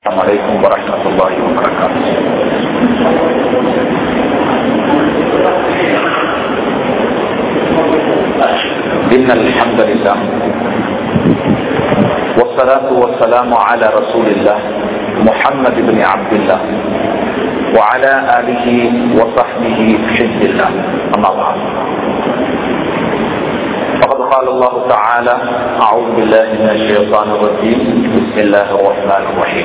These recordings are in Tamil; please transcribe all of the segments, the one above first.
السلام عليكم ورحمة الله وبركاته إن الحمد لله والصلاة والسلام على رسول الله محمد بن عبد الله وعلى آله وصحبه حزب الله أما بعد فقد قال الله تعالى أعوذ بالله من الشيطان الرجيم بسم الله الرحمن الرحيم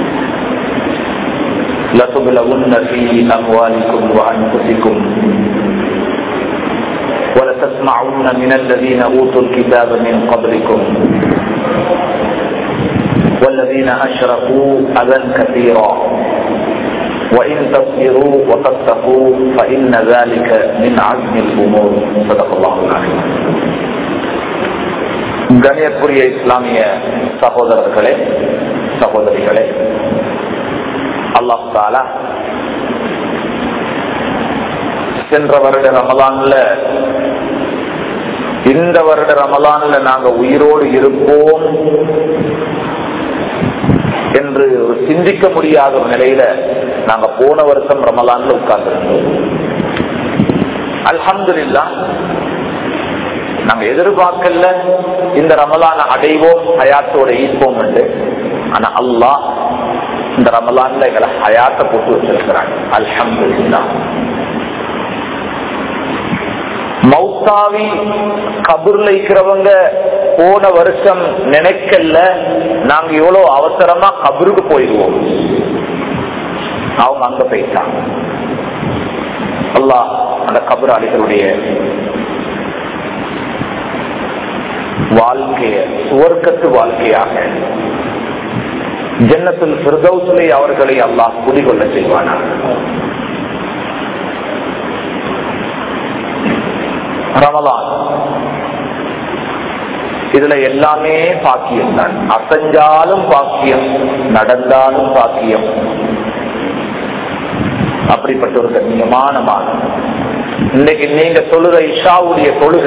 لتبلغن في أموالكم وأنفسكم ولتسمعن من الذين أوتوا الكتاب من قبلكم والذين أشركوا أذى كثيرا وإن تصبروا وتتقوا فإن ذلك من عزم الأمور صدق الله العظيم கணியக்குரிய இஸ்லாமிய சகோதரர்களே சகோதரிகளே அல்லாஹ் தாலா சென்ற வருட ரமலான்ல இந்த வருட ரமலான்ல நாங்க உயிரோடு இருப்போம் என்று ஒரு சிந்திக்க முடியாத ஒரு நிலையில நாங்க போன வருஷம் ரமலான்ல உட்கார்ந்துருந்தோம் அல்ஹம்துல்லா நாங்க எதிர்பார்க்கல இந்த ரமலான அடைவோம் ஹயாத்தோட ஈர்ப்போம் என்று ஆனா அல்லாஹ் இந்த ரமலான்ல எங்களை ஹயாத்த போட்டு வச்சிருக்கிறாங்க அல்ஹம்துல்லா மௌத்தாவி கபூர்ல இருக்கிறவங்க போன வருஷம் நினைக்கல நாங்க எவ்வளவு அவசரமா கபருக்கு போயிடுவோம் அவங்க அங்க போயிட்டாங்க அல்லாஹ் அந்த கபராளிகளுடைய வாழ்க்கைய சுவர்க்கத்து வாழ்க்கையாக ஜன்னத்தில் பிரதௌசுலை அவர்களை அல்லாஹ் குடிகொள்ள செய்வானா ரமலான் இதுல எல்லாமே பாக்கியம் தான் அசஞ்சாலும் பாக்கியம் நடந்தாலும் பாக்கியம் அப்படிப்பட்ட ஒரு கண்ணியமான மாதம் இன்னைக்கு நீங்க தொழுக இஷாவுடைய தொழுக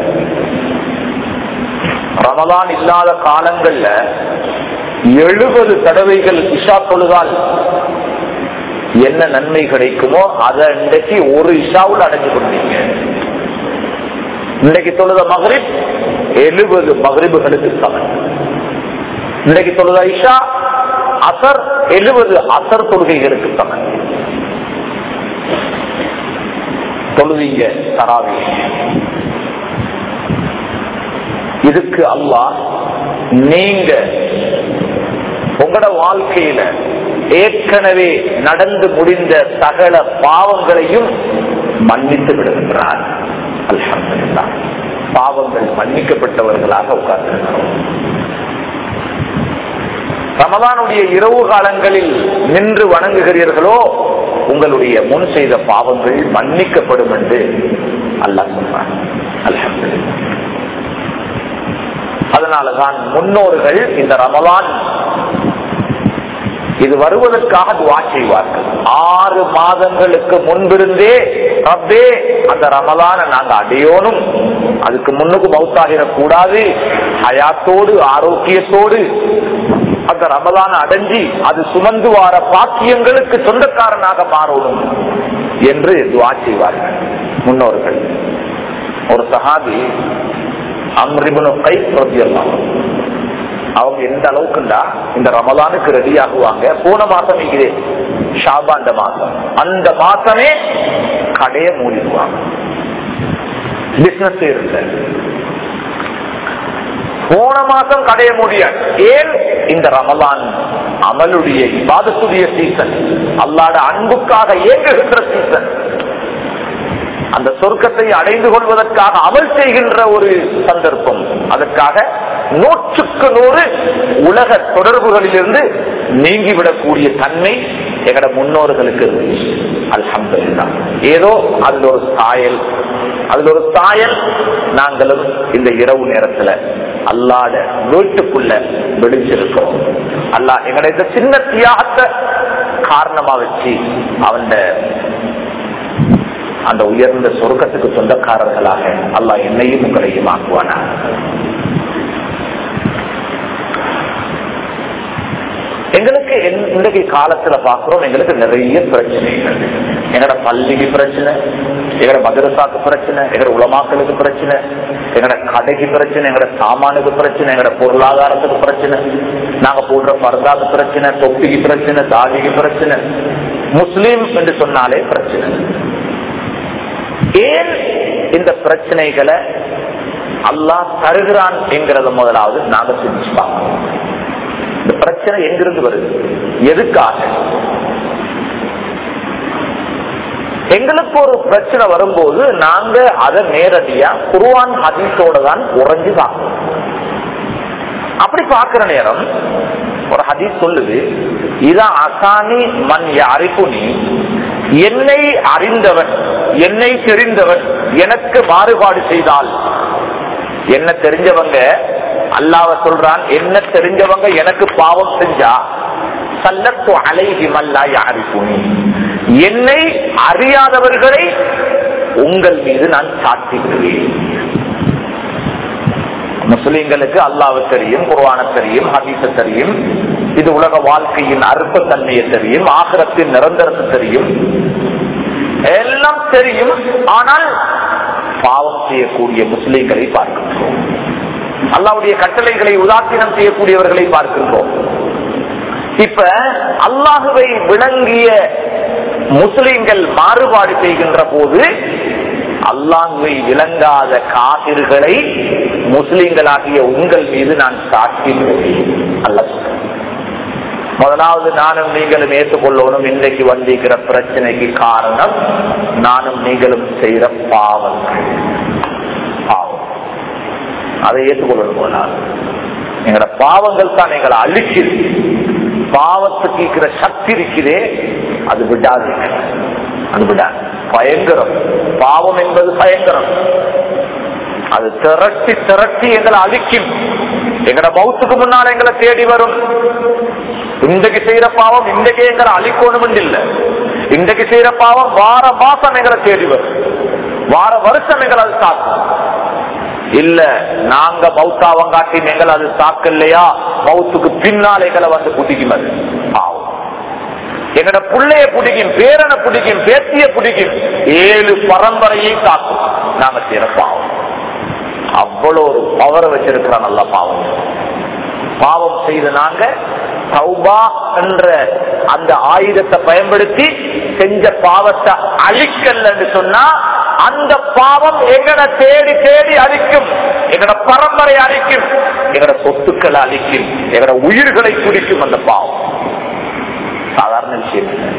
ரமலான் இல்லாத காலங்கள்ல எழுபது தடவைகள் இஷா தொழுதால் என்ன நன்மை கிடைக்குமோ அதை இன்றைக்கு ஒரு இஷாவில் அடைஞ்சு கொண்டீங்க இன்னைக்கு தொழுத மகரிப் எழுபது மகரிபுகளுக்கு சமன் இன்னைக்கு தொழுத ஐஷா அசர் எழுபது அசர் தொழுகைகளுக்கு சமன் தொழுவீங்க தராவி இதுக்கு அல்லாஹ் நீங்க உங்களோட வாழ்க்கையில ஏற்கனவே நடந்து முடிந்த சகல பாவங்களையும் மன்னித்து விடுகின்றார் அல்ஹம்துல்லா பாவங்கள் மன்னிக்கப்பட்டவர்களாக உட்கார்ந்திருக்கிறோம் ரமதானுடைய இரவு காலங்களில் நின்று வணங்குகிறீர்களோ உங்களுடைய முன் செய்த பாவங்கள் மன்னிக்கப்படும் என்று அல்லாஹ் சொன்னார் அல்ஹம்துல்லா அதனாலதான் முன்னோர்கள் இந்த ரமலான் இது வருவதற்காக துவா செய்வார்கள் ஆறு மாதங்களுக்கு முன்பிருந்தே ரப்பே அந்த ரமலான நாங்க அடையோனும் அதுக்கு முன்னுக்கு மவுத்தாகிடக் கூடாது ஹயாத்தோடு ஆரோக்கியத்தோடு அந்த ரமலான அடைஞ்சி அது சுமந்து வார பாக்கியங்களுக்கு சொந்தக்காரனாக மாறணும் என்று துவா செய்வார்கள் முன்னோர்கள் ஒரு சஹாபி அம்ரிபுனு கை பிரத்தியெல்லாம் அவங்க எந்த அளவுக்குண்டா இந்த ரமலானுக்கு ரெடி ஆகுவாங்க போன மாசம் இருக்கிறேன் ஷாபாண்ட மாசம் அந்த மாசமே கடையை மூடிடுவாங்க பிசினஸ் இருந்த போன மாசம் கடைய முடியாது ஏன் இந்த ரமலான் அமலுடைய இபாதத்துடைய சீசன் அல்லாட அன்புக்காக இயங்குகின்ற சீசன் அந்த சொர்க்கத்தை அடைந்து கொள்வதற்காக அமல் செய்கின்ற ஒரு சந்தர்ப்பம் அதற்காக நூற்றுக்கு நூறு உலக தொடர்புகளிலிருந்து நீங்கிவிடக்கூடிய தன்மை எங்கட முன்னோர்களுக்கு இருந்துச்சு அல்ஹம்துல்லா ஏதோ அதுல ஒரு சாயல் அதுல ஒரு சாயல் நாங்களும் இந்த இரவு நேரத்துல அல்லாட வீட்டுக்குள்ள வெடிச்சிருக்கிறோம் அல்லா எங்கட இந்த சின்ன தியாகத்தை காரணமா வச்சு அவன் அந்த உயர்ந்த சொர்க்கத்துக்கு சொந்தக்காரர்களாக அல்லாஹ் என்னையும் உங்களையும் ஆக்குவானா எங்களுக்கு எங்களுக்கு என்- இன்றைக்கு காலத்துல பாக்குறோம் எங்களுக்கு நிறைய பிரச்சனைகள் எங்கட பள்ளிக்கு பிரச்சனை எங்கட மதரசாக்கு பிரச்சனை எங்கட உலமாக்களுக்கு பிரச்சனை எங்கட கடைக்கு பிரச்சனை எங்கட சாமானுக்கு பிரச்சனை எங்கட பொருளாதாரத்துக்கு பிரச்சனை நாங்க போடுற பரதாக்கு பிரச்சனை தொப்பிக்கு பிரச்சனை தாடிக்கு பிரச்சனை முஸ்லீம் என்று சொன்னாலே பிரச்சனை ஏன் இந்த பிரச்சனைகளை அல்லாஹ் தருகிறான் என்கிறத முதலாவது நாங்க சிந்திச்சு பார்க்கணும் இந்த பிரச்சனை எங்கிருந்து வருது எதுக்காக எங்களுக்கு ஒரு பிரச்சனை வரும்போது நாங்க அதை நேரடியா குருவான் ஹதீஸோட தான் உறைஞ்சு பார்க்கணும் அப்படி பார்க்கிற நேரம் ஒரு ஹதீஸ் சொல்லுது இதான் அசானி மண் யாரிப்புனி என்னை அறிந்தவன் என்னை தெரிந்தவன் எனக்கு மாறுபாடு செய்தால் என்ன தெரிஞ்சவங்க அல்லாவ சொல்றான் என்ன தெரிஞ்சவங்க எனக்கு பாவம் செஞ்சா சல்லத்து அலைஹி மல்லா யாரிப்புனி என்னை அறியாதவர்களை உங்கள் மீது நான் சாட்டி விடுவேன் முஸ்லிம்களுக்கு அல்லாவு தெரியும் குர்வான தெரியும் ஹதீச தெரியும் இது உலக வாழ்க்கையின் அற்ப தன்மையை தெரியும் ஆகரத்தின் நிரந்தரத்தை தெரியும் எல்லாம் தெரியும் ஆனால் பாவம் செய்யக்கூடிய முஸ்லிம்களை பார்க்கின்றோம் அல்லாவுடைய கட்டளைகளை உதாசீனம் செய்யக்கூடியவர்களை பார்க்கின்றோம் இப்ப அல்லாஹுவை விளங்கிய முஸ்லிம்கள் மாறுபாடு செய்கின்ற போது அல்லாஹுவை விளங்காத காவிர்களை முஸ்லிம்களாகிய உங்கள் மீது நான் சாட்சி அல்ல முதலாவது நானும் நீங்களும் ஏற்றுக்கொள்ளணும் இன்றைக்கு வந்திருக்கிற பிரச்சனைக்கு காரணம் நானும் நீங்களும் செய்யற பாவங்கள் பாவம் அதை ஏற்றுக்கொள்ளணும் முதலாவது எங்களோட பாவங்கள் தான் எங்களை அழிக்குது பாவத்துக்கு இருக்கிற சக்தி இருக்குதே அது விடாது அது விடாது பயங்கரம் பாவம் என்பது பயங்கரம் அது திரட்டி திரட்டி எங்களை அழிக்கும் எங்கட மௌத்துக்கு முன்னால் எங்களை தேடி வரும் இன்றைக்கு செய்யற பாவம் இன்றைக்கு எங்களை அழிக்கணும் இல்ல இன்றைக்கு செய்யற பாவம் வார மாசம் எங்களை தேடி வரும் வார வருஷம் எங்களை அது தாக்கும் இல்ல நாங்க மௌத்தாவம் காட்டி எங்களை அது தாக்கலையா மௌத்துக்கு பின்னால் எங்களை வந்து குடிக்கும் அது பாவம் எங்கட பிள்ளைய பிடிக்கும் பேரனை பிடிக்கும் பேத்திய பிடிக்கும் ஏழு பரம்பரையை தாக்கும் நாங்க செய்யற பாவம் அவ்வளவு ஒரு பவரை வச்சிருக்கிற நல்ல பாவம் பாவம் செய்த நாங்க சௌபா என்ற அந்த ஆயுதத்தை பயன்படுத்தி செஞ்ச பாவத்தை அழிக்கலன்னு சொன்னா அந்த பாவம் எங்கட தேடி தேடி அழிக்கும் எங்கட பரம்பரை அழிக்கும் எங்கட சொத்துக்களை அழிக்கும் எங்கட உயிர்களை குடிக்கும் அந்த பாவம் சாதாரண விஷயம் இல்லை.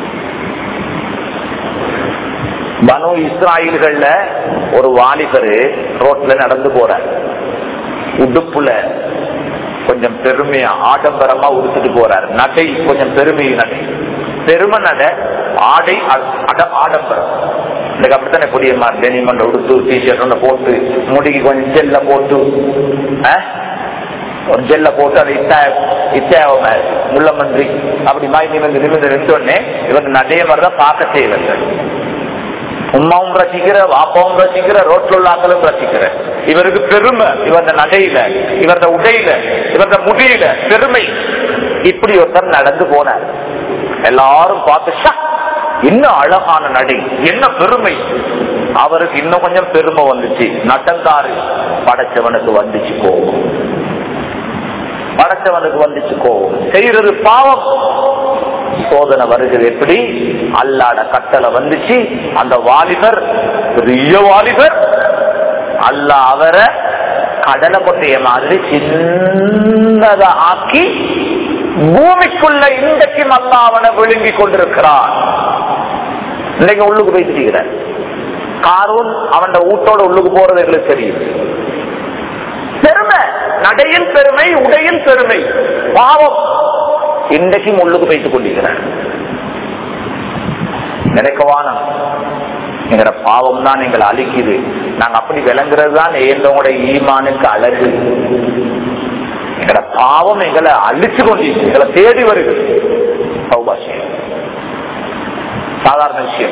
பனு இஸ்ராயல்கள்ல ஒரு வாலிபரு ரோட்ல நடந்து போற உடுப்புல கொஞ்சம் பெருமையா ஆடம்பரமா உடுத்துட்டு போறாரு நடை கொஞ்சம் பெருமை நடை பெருமை நட ஆடை அ- அட- ஆடம்பரம் இந்த அப்படித்தானே புரிய டெனிமன் உடுத்து டிஷர்ட் ஒன்று போட்டு முடிக்கு கொஞ்சம் ஜெல்ல போட்டு ஆ? ஒரு ஜெல்ல போட்டு அதை இத்தா இத்தாவ முள்ளமன்றி அப்படி மாய் நிமிந்து நிமிந்து நின்றோடனே இவங்க நடைய மாதிரிதான் பார்க்க செய்வாங்க உமாவும் ரசிக்கிற வாப்பாவும் ரசிக்கிற ரோட்ல உள்ள ஆக்களும் ரசிக்கிற இவருக்கு பெருமை இவரது நடையில இவரது உடையில இவரது முடியில பெருமை இப்படி ஒருத்தர் நடந்து போனார் எல்லாரும் பார்த்து "ஷா, என்ன அழகான நடை என்ன பெருமை அவருக்கு இன்னும் கொஞ்சம் பெருமை வந்துச்சு நட்டங்காரு படைச்சவனுக்கு வந்துச்சு கோபம் படைச்சவனுக்கு வந்துச்சு கோபம் செய்யறது பாவம் சோதனை வருகிறது எப்படி அல்லாட கட்டளை வந்துச்சு அந்த வாலிபர் பெரிய வாலிபர் அல்ல அவரை கடலை கொட்டைய மாதிரி சின்னதா ஆக்கி பூமிக்குள்ள இன்றைக்கும் அல்ல அவனை விழுங்கி கொண்டிருக்கிறான் இன்னைக்கு உள்ளுக்கு பேசிக்கிறார் காரூன் அவன் வீட்டோட உள்ளுக்கு போறது எங்களுக்கு தெரியும் பெருமை நடையில் பெருமை உடையில் பெருமை பாவம் இன்றைக்கும் உள்ளுக்கு வைத்துக் கொண்டிருக்கிறார் நினைக்கவானம் எங்கட பாவம் தான் எங்களை அழிக்குது நாங்க அப்படி விளங்குறது தான் எங்களோட ஈமானுக்கு அழகு எங்கட பாவம் எங்களை அழிச்சு கொண்டிருக்கு எங்களை தேடி வருகிறது சௌபாஷியம் சாதாரண விஷயம்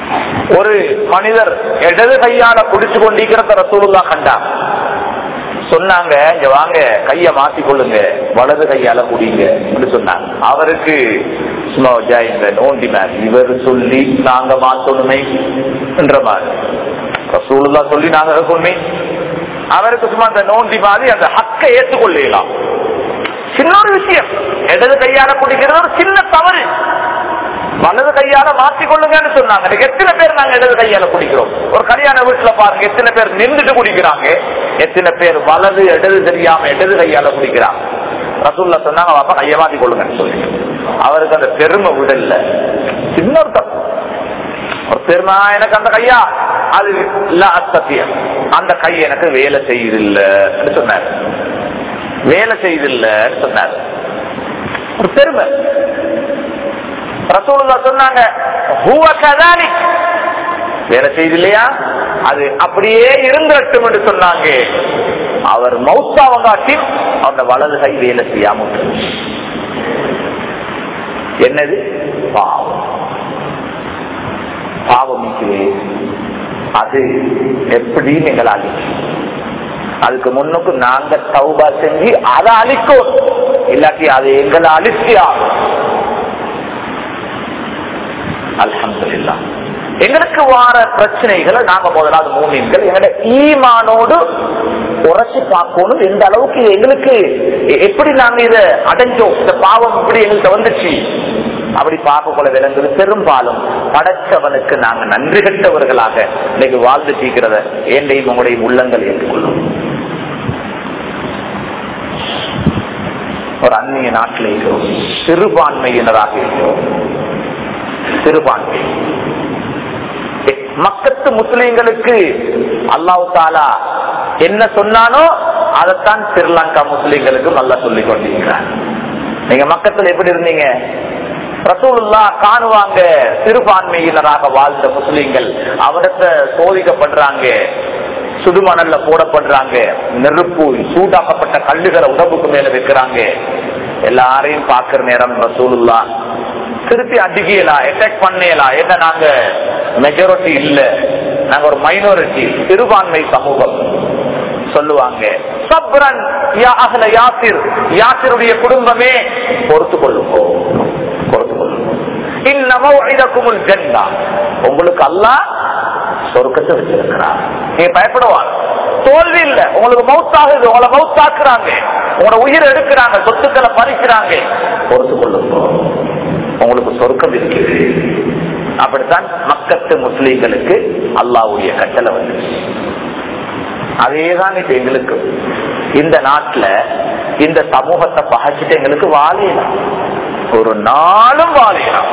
ஒரு மனிதர் இடது கையால குடிச்சு கொண்டிருக்கிறத ரசூலுல்லா கண்டார் சொன்னாங்க இங்க வாங்க கைய மாத்தி கொள்ளுங்க வலது கையால குடிங்க அப்படி சொன்னாங்க அவருக்கு சும்மா ஜாயிங்க நோண்டி மாதிரி இவர் சொல்லி நாங்க மாத்தணுமே என்ற மாதிரி ரசூலுல்லா சொல்லி நாங்க சொன்னே அவருக்கு சும்மா அந்த நோண்டி மாதிரி அந்த ஹக்கை ஏற்றுக்கொள்ளலாம் சின்ன ஒரு விஷயம் இடது கையால குடிக்கிறது ஒரு சின்ன தவறு வலது கையால மாத்தி கொள்ளுங்கன்னு சொன்னாங்க இன்னைக்கு எத்தனை பேர் நாங்க இடது கையால குடிக்கிறோம் ஒரு கல்யாண வீட்டுல பாருங்க எத்தனை பேர் நின்றுட்டு குடிக்கிறாங்க எத்தனை பேர் வலது இடது தெரியாம இடது கையால குடிக்கிறாங்க ரசூல்லா சொன்னாங்க பாப்பா கையை மாத்தி கொள்ளுங்கன்னு சொல்லி அவருக்கு அந்த பெருமை விடல சின்ன ஒரு தப்பு ஒரு பெருமை எனக்கு அந்த கையா அது இல்ல அசத்தியம் அந்த கை எனக்கு வேலை செய்யுதில்லைன்னு சொன்னாரு வேலை செய்யுதில்லைன்னு சொன்னாரு ஒரு பெருமை ரசூலுல்லா சொன்னாங்க "ஹுவ கதாலிக்." வேலை செய்து இல்லையா அது அப்படியே இருந்தட்டும் என்று சொன்னாங்க அவர் மௌத்தாவங்காட்டி அந்த வலது கை வேலை செய்யாம விட்டுருச்சு. என்னது பாவம் பாவம் நீக்குவே அது எப்படி நீங்கள் அழிக்கும் அதுக்கு முன்னுக்கு நாங்க தௌபா செஞ்சு அதை அழிக்கும் இல்லாட்டி அது எங்களை அழிச்சு ஆகும் அல்ஹம்துலில்லா எங்களுக்கு வார பிரச்சனைகளை நாங்க முதலாவது மூமின்கள் எங்களோட ஈமானோடு உரைச்சு பார்க்கணும் எந்த அளவுக்கு எங்களுக்கு எ- எப்படி நாங்க இத அடைஞ்சோம் இந்த பாவம் இப்படி எங்கள்கிட்ட வந்துச்சு அப்படி பார்க்க போல விளங்குது பெரும்பாலும் படைச்சவனுக்கு நாங்க நன்றி கட்டவர்களாக இன்னைக்கு வாழ்ந்து தீக்கிறத ஏண்டையும் உங்களுடைய உள்ளங்கள் ஏற்றுக்கொள்ளும் ஒரு அந்நிய நாட்டில் இருக்கிறோம் சிறுபான்மையினராக இருக்கிறோம் சிறுபான்மை மக்கத்து முஸ்லிம்களுக்கு அல்லாஹ் தாலா என்ன சொன்னானோ அதைத்தான் ஸ்ரீலங்கா முஸ்லிம்களுக்கு நல்லா சொல்லிக் கொண்டிருக்கிறார் நீங்க மக்கத்துல எப்படி இருந்தீங்க ரசூலுல்லா காணுவாங்க சிறுபான்மையினராக வாழ்ந்த முஸ்லிம்கள் அவரத்தை சோதிக்கப்படுறாங்க சுடுமணல்ல போடப்படுறாங்க நெருப்பு சூடாக்கப்பட்ட கல்லுகளை உடம்புக்கு மேல வைக்கிறாங்க எல்லாரையும் பாக்குற நேரம் ரசூலுல்லா திருப்பி அடிக்கலாம் அட்டாக் பண்ணலாம் ஏன்னா நாங்க மெஜாரிட்டி இல்ல நாங்க ஒரு மைனாரிட்டி சிறுபான்மை சமூகம் சொல்லுவாங்க சப்ரன் யா அஹ்ல யாசிர் யாசிருடைய குடும்பமே பொறுத்து கொள்ளுங்க பொறுத்து கொள்ளுங்க இன்னமோ இதற்குமுல் ஜெண்டா உங்களுக்கு அல்லாஹ் சொர்க்கத்தை வச்சிருக்கிறார் நீங்க பயப்படுவாங்க தோல்வி இல்ல உங்களுக்கு மவுத்தாகுது உங்களை மவுத்தாக்குறாங்க உங்களோட உயிர் எடுக்கிறாங்க சொத்துக்களை பறிக்கிறாங்க பொறுத்து கொள்ளுங்க உங்களுக்கு சொர்க்கம் இருக்குது அப்படித்தான் மக்கத்து முஸ்லீம்களுக்கு அல்லாவுடைய கட்டளை வந்துச்சு அதேதான் இப்ப எங்களுக்கு இந்த நாட்டுல இந்த சமூகத்தை பகைச்சிட்டு எங்களுக்கு வாழையலாம் ஒரு நாளும் வாழையலாம்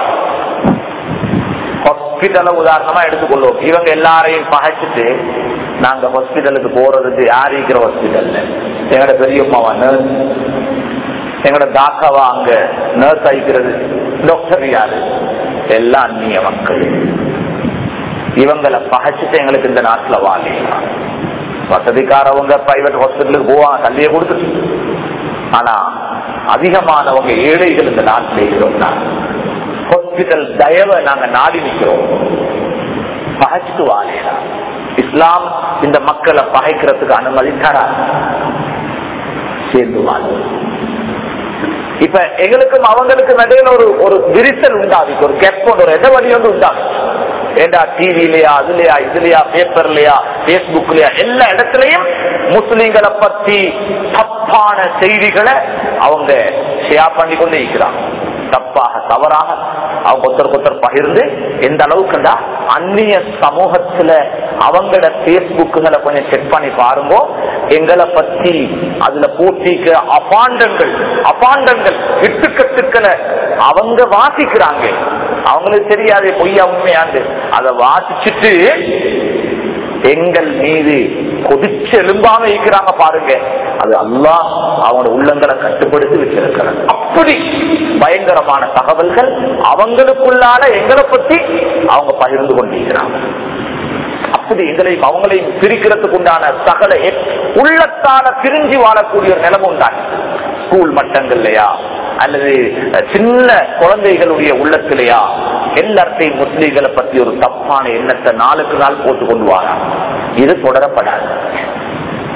ஹாஸ்பிட்டல உதாரணமா எடுத்துக்கொள்வோம் இவங்க எல்லாரையும் பகைச்சிட்டு நாங்க ஹாஸ்பிட்டலுக்கு போறதுக்கு யார் இருக்கிற ஹாஸ்பிட்டல்ல எங்கட பெரியம்மாவா நர்ஸ் எங்கட தாக்காவா அங்க நர்ஸ் ஆயிக்கிறது டாக்டர் யாரு எல்லாம் அந்நிய மக்கள் இவங்களை பகைச்சிட்டு எங்களுக்கு இந்த நாட்டுல வாழலாம் வசதிக்காரவங்க பிரைவேட் ஹாஸ்பிட்டலுக்கு போவாங்க தள்ளியே கொடுத்துட்டு ஆனா அதிகமானவங்க ஏழைகள் இந்த நாட்டில் இருக்கிறோம்னா ஹாஸ்பிட்டல் தயவை நாங்க நாடி நிக்கிறோம் பகைச்சிட்டு வாழலாம் இஸ்லாம் இந்த மக்களை பகைக்கிறதுக்கு அனுமதி தராது சேர்ந்து வாழ்வோம் இப்ப எங்களுக்கும் அவங்களுக்கும் இடையில ஒரு ஒரு விரிசல் உண்டாகுது ஒரு கெப்போட ஒரு இடவழி வந்து உண்டாகுது ஏண்டா டிவிலயா அதுலயா இதுலயா பேப்பர்லயா பேஸ்புக்லயா எல்லா இடத்துலயும் முஸ்லிம்களை பத்தி தப்பான செய்திகளை அவங்க ஷேர் பண்ணி கொண்டே இருக்கிறாங்க தப்பாக தவறாக அவங்க ஒருத்தருக்கு ஒருத்தர் பகிர்ந்து எந்த அளவுக்குண்டா அந்நிய சமூகத்துல அவங்களோட பேஸ்புக்குகளை கொஞ்சம் செக் பண்ணி பாருங்க எங்களை பத்தி அதுல போட்டிக்க அபாண்டங்கள் அபாண்டங்கள் இட்டுக்கட்டுக்களை அவங்க வாசிக்கிறாங்க அவங்களுக்கு தெரியாது பொய்யா உண்மையாண்டு அதை வாசிச்சுட்டு எங்கள் மீது கொதிச்சு எழும்பாம இருக்கிறாங்க பாருங்க அது அல்லாஹ் அவங்களோட உள்ளங்களை கட்டுப்படுத்தி வச்சிருக்கிறாங்க அப்படி பயங்கரமான தகவல்கள் அவங்களுக்குள்ளால எங்களை பத்தி அவங்க பகிர்ந்து கொண்டிருக்கிறாங்க அப்படி எங்களையும் அவங்களையும் பிரிக்கிறதுக்கு உண்டான சகல எ- உள்ளத்தால பிரிஞ்சு வாழக்கூடிய ஒரு நிலைமை உண்டாங்க ஸ்கூல் மட்டங்கள்லயா அல்லது அஹ், சின்ன குழந்தைகளுடைய உள்ளத்திலேயா எல்லாத்தையும் முஸ்லீம்களை பத்தி ஒரு தப்பான எண்ணத்தை நாளுக்கு நாள் போட்டு கொண்டு வாராங்க இது தொடரப்படாது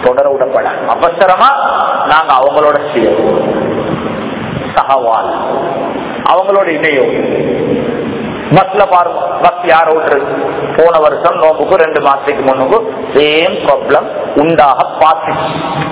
தொடர விடப்பட அவசரமா நாங்க அவங்களோட செய்யணும் சகவால் அவங்களோட இணையும் பஸ்ல பாருங்க பஸ் யார் ஓட்டுறது போன வருஷம் நோம்புக்கு ரெண்டு மாசத்துக்கு முன்னுக்கு சேம் ப்ராப்ளம் உண்டாக பார்த்துச்சு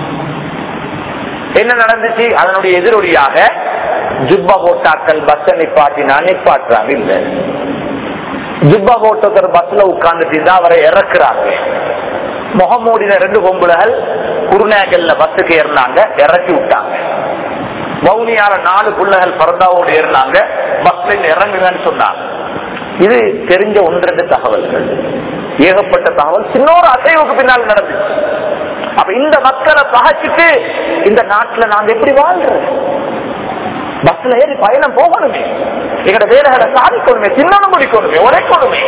என்ன நடந்துச்சு அதனுடைய எதிரொலியாக ஜுப்பா போட்டாக்கள் பஸ் நிப்பாட்டினா நிப்பாட்டுறாங்க இல்ல ஜுப்பா போட்டவர் பஸ்ல உட்கார்ந்துட்டு இருந்தா அவரை இறக்குறாங்க முகமூடின ரெண்டு பொம்புலகள் குருநாகல்ல பஸ்ஸுக்கு ஏறினாங்க இறக்கி விட்டாங்க மௌனியால நாலு பிள்ளைகள் பரந்தாவோடு ஏறினாங்க பஸ்ல இறங்குங்கன்னு சொன்னாங்க இது தெரிஞ்ச ஒன்றெண்டு தகவல்கள் ஏகப்பட்ட தகவல் சின்னொரு அசைவுக்கு பின்னால் நடந்துச்சு அப்ப இந்த மக்களை பகைச்சிட்டு இந்த நாட்டுல நாங்க எப்படி வாழ்றோம் பஸ்ல ஏறி பயணம் போகணுமே எங்கட வேலைகளை சாதிக்கணுமே சின்னனும் முடிக்கணுமே உரைக்கணுமே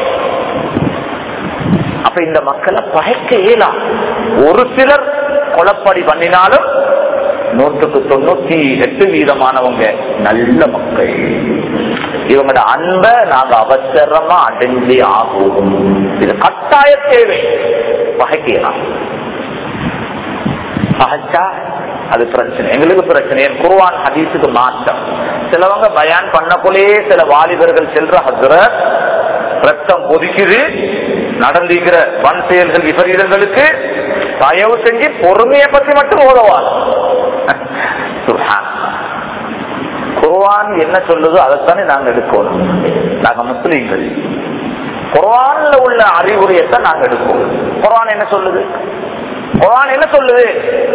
அப்ப இந்த மக்களை பகைக்க இயலாம் ஒரு சிலர் கொலப்படி பண்ணினாலும் நூற்றுக்கு தொண்ணூத்தி எட்டு வீதமானவங்க நல்ல மக்கள் இவங்களோட அன்பை நாங்க அவசரமா அடைஞ்சே ஆகும் இது கட்டாய தேவை பகைக்கலாம் பகைச்சா அது பிரச்சனை எங்களுக்கு பிரச்சனை என் குருவான் ஹதீஸுக்கு மாற்றம் சிலவங்க பயான் பண்ணக்குள்ளே சில வாலிபர்கள் செல்ற ஹசரத் ரத்தம் கொதிக்குது நடந்துகிற வன் செயல்கள் விபரீதங்களுக்கு தயவு செஞ்சு பொறுமையை பத்தி மட்டும் உதவாது குர்வான் என்ன சொல்லுதோ அதைத்தானே நாங்க எடுக்கணும் நாங்க முஸ்லீம்கள் குர்வான்ல உள்ள அறிவுரையத்தான் நாங்க எடுப்போம் குர்வான் என்ன சொல்லுது குர்வான் என்ன சொல்லுது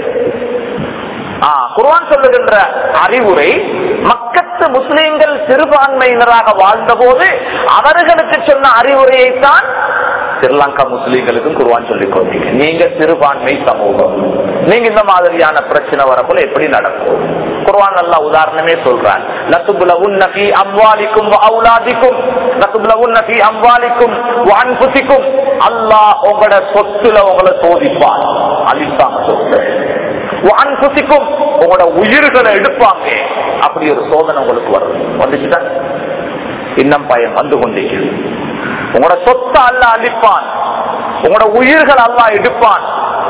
குர்வான் சொல்லுகின்ற அறிவுரை மக்கத்து முஸ்லீம்கள் சிறுபான்மையினராக வாழ்ந்த போது அவர்களுக்கு சொன்ன அறிவுரையைத்தான் ஸ்ரீலங்கா முஸ்லீம்களுக்கும் குர்வான் சொல்லிக் கொடுத்தீங்க நீங்க சிறுபான்மை சமூகம் நீங்க இந்த மாதிரியான பிரச்சனை வரக்குள்ள எப்படி நடக்கும் குர்வான் நல்லா உதாரணமே சொல்றான் லத்துபுலவுன் நபி அம்வாலிக்கும் அவுலாதிக்கும் லத்துபுலவுன் நபி அம்வாலிக்கும் வான்புசிக்கும் அல்லாஹ் உங்களோட சொத்துல உங்களை சோதிப்பான் அழிப்பாங்க சொத்து வான்புசிக்கும் உங்களோட உயிர்களை எடுப்பாங்க அப்படி ஒரு சோதனை உங்களுக்கு வரும் வந்துச்சுதான் இன்னும் பயம் வந்து கொண்டிருக்கிறது உங்களோட சொத்தை அல்ல அழிப்பான் உங்களோட உயிர்கள் அல்லா எடுப்பான்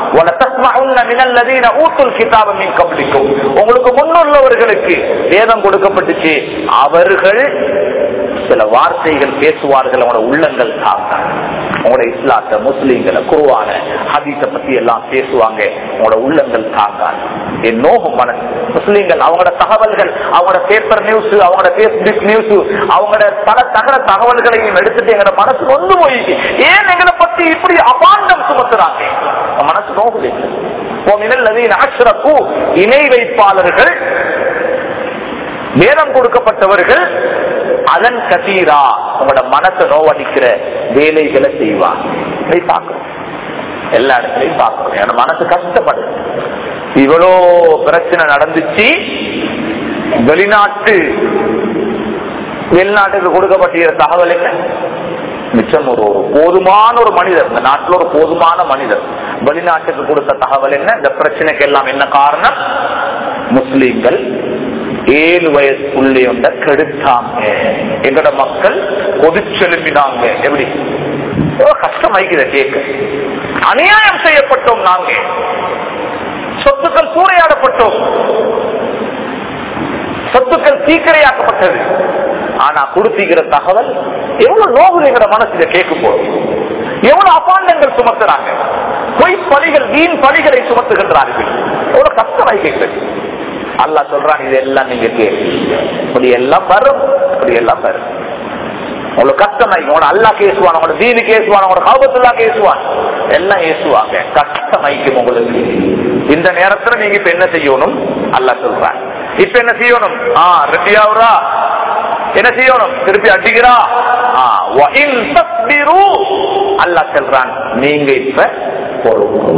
உங்களுக்கு முன்னுள்ளவர்களுக்கு வேதம் கொடுக்கப்பட்டுச்சு அவர்கள் சில வார்த்தைகள் பேசுவார்கள் அவங்களோட உள்ளங்கள் தாங்க உங்களோட இஸ்லாத்த முஸ்லீம்களை குருவான ஹதீஸ பத்தி எல்லாம் பேசுவாங்க உங்களோட உள்ளங்கள் தாங்காது என் நோகும் மனசு முஸ்லீம்கள் அவங்களோட தகவல்கள் அவங்களோட பேப்பர் நியூஸ் அவங்களோட பேஸ்புக் நியூஸ் அவங்களோட பல தகர தகவல்களையும் எடுத்துட்டு எங்களோட மனசு நொந்து போயிடுச்சு ஏன் எங்களை பத்தி இப்படி அபாண்டம் சுமத்துறாங்க மனசு நோகுது இணை வைப்பாளர்கள் வேதம் கொடுக்கப்பட்டவர்கள் அதன் கதீரா உங்களோட மனசை நோவடிக்கிற வேலைகளை செய்வாங்க இதை பார்க்கணும் எல்லா இடத்துலையும் பார்க்கணும் என்னோட மனசு கஷ்டப்படுது இவ்வளோ பிரச்சனை நடந்துச்சு வெளிநாட்டு வெளிநாட்டுக்கு கொடுக்கப்பட்ட தகவல் என்ன மிச்சம் ஒரு ஒரு போதுமான ஒரு மனிதர் இந்த நாட்டில் ஒரு போதுமான மனிதர் வெளிநாட்டுக்கு கொடுத்த தகவல் என்ன இந்த பிரச்சனைக்கு எல்லாம் என்ன காரணம் முஸ்லீம்கள் ஏழு வயசு புள்ளையொண்ட கெடுத்தாங்க எங்கட மக்கள் கொதிச்செலும்பினாங்க எப்படி கஷ்டம் ஆகிக்கிற கேட்க அநியாயம் செய்யப்பட்டோம் நாங்க சொத்துக்கள் சூறையாடப்பட்டோம் சொத்துக்கள் தீக்கிரையாக்கப்பட்டது ஆனா கொடுத்திக்கிற தகவல் எவ்வளவு நோவு எங்கட மனசுல கேட்கும் போது எவ்வளவு அபாண்டங்கள் சுமத்துறாங்க பொய் பலிகள் வீண் பலிகளை சுமத்துகின்றார்கள் எவ்வளவு கஷ்டமாய் கேட்கிறது அல்லா சொல்றான் இதெல்லாம் நீங்க கேட்க இப்படி எல்லாம் வரும் இப்படி எல்லாம் வரும் உங்களுக்கு கஷ்டமாய் உங்களோட அல்லா கேசுவான் உங்களோட தீனு கேசுவான் உங்களோட காபத்துல்லா கேசுவான் எல்லாம் ஏசுவாங்க கஷ்டமாய்க்கும் உங்களுக்கு இந்த நேரத்துல நீங்க இப்ப என்ன செய்யணும் அல்லா சொல்றான் இப்ப என்ன செய்யணும் ஆ ரெட்டியாவுரா என்ன செய்யணும் திருப்பி அடிக்கிறா அல்லா சொல்றான் நீங்க இப்ப பொறுப்பு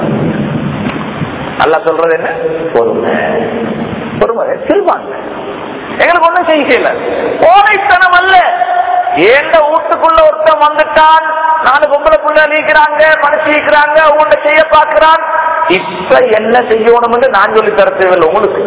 அல்லா சொல்றது என்ன பொறுமை பொறுமை செல்வாங்க எங்களுக்கு ஒண்ணும் செய்யல கோடைத்தனம் அல்ல ஏண்ட வீட்டுக்குள்ள ஒருத்தன் வந்துட்டான் நாலு பொம்பளை புள்ள நீக்கிறாங்க மனசு நீக்கிறாங்க உங்கள்ட்ட செய்ய பாக்குறான் இப்ப என்ன செய்யணும்னு நான் சொல்லி தர தேவையில்லை உங்களுக்கு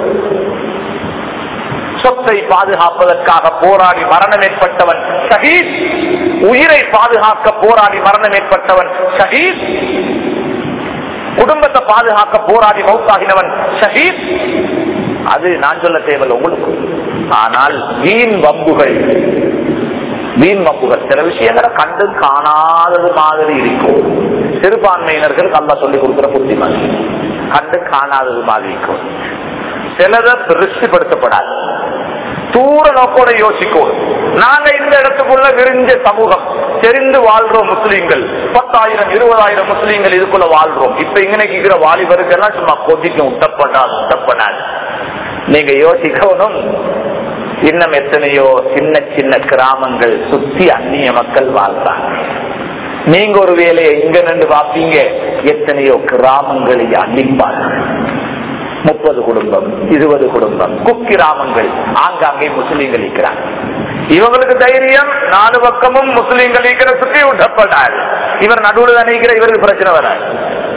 சொத்தை பாதுகாப்பதற்காக போராடி மரணம் ஏற்பட்டவன் ஷஹீத் உயிரை பாதுகாக்க போராடி மரணம் ஏற்பட்டவன் ஷஹீத் குடும்பத்தை பாதுகாக்க போராடி மௌத்தாகினவன் ஷஹீத் அது நான் சொல்ல தேவையில்லை உங்களுக்கு ஆனால் வீண் வம்புகள் வீண் வம்புகள் சில விஷயங்களை கண்டு காணாதது மாதிரி இருக்கும் சிறுபான்மையினர்கள் அல்லா சொல்லி கொடுக்கிற புத்திமதி கண்டு காணாதது மாதிரி இருக்கும் சிலதை திருஷ்டிப்படுத்தப்படாது தூர நோக்கோட யோசிக்கும் நாங்க இந்த இடத்துக்குள்ள விரிஞ்ச சமூகம் தெரிந்து வாழ்றோம் முஸ்லீம்கள் பத்தாயிரம் இருபதாயிரம் முஸ்லீம்கள் இதுக்குள்ள வாழ்றோம் இப்ப இங்கனைக்கு இருக்கிற வாலிபருக்கெல்லாம் சும்மா கொதிக்கும் உட்டப்படாது உட்டப்படாது நீங்க யோசிக்கணும் இன்னும் எத்தனையோ சின்ன சின்ன கிராமங்கள் சுத்தி அந்நிய மக்கள் வாழ்றாங்க நீங்க ஒரு வேலையை இங்க நின்று பார்ப்பீங்க எத்தனையோ கிராமங்களை அழிப்பார்கள் முப்பது குடும்பம் இருபது குடும்பம் குக்கிராமங்கள் ஆங்காங்கே முஸ்லீம்கள் இருக்கிறாங்க இவங்களுக்கு தைரியம் நாலு பக்கமும் முஸ்லீம்கள் இருக்கிற சுற்றி விடப்படாது இவர் நடுவில் நினைக்கிற இவருக்கு பிரச்சனை வராது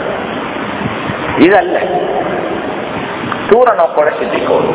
இதல்ல தூர நோக்கோட சிந்திக்கணும்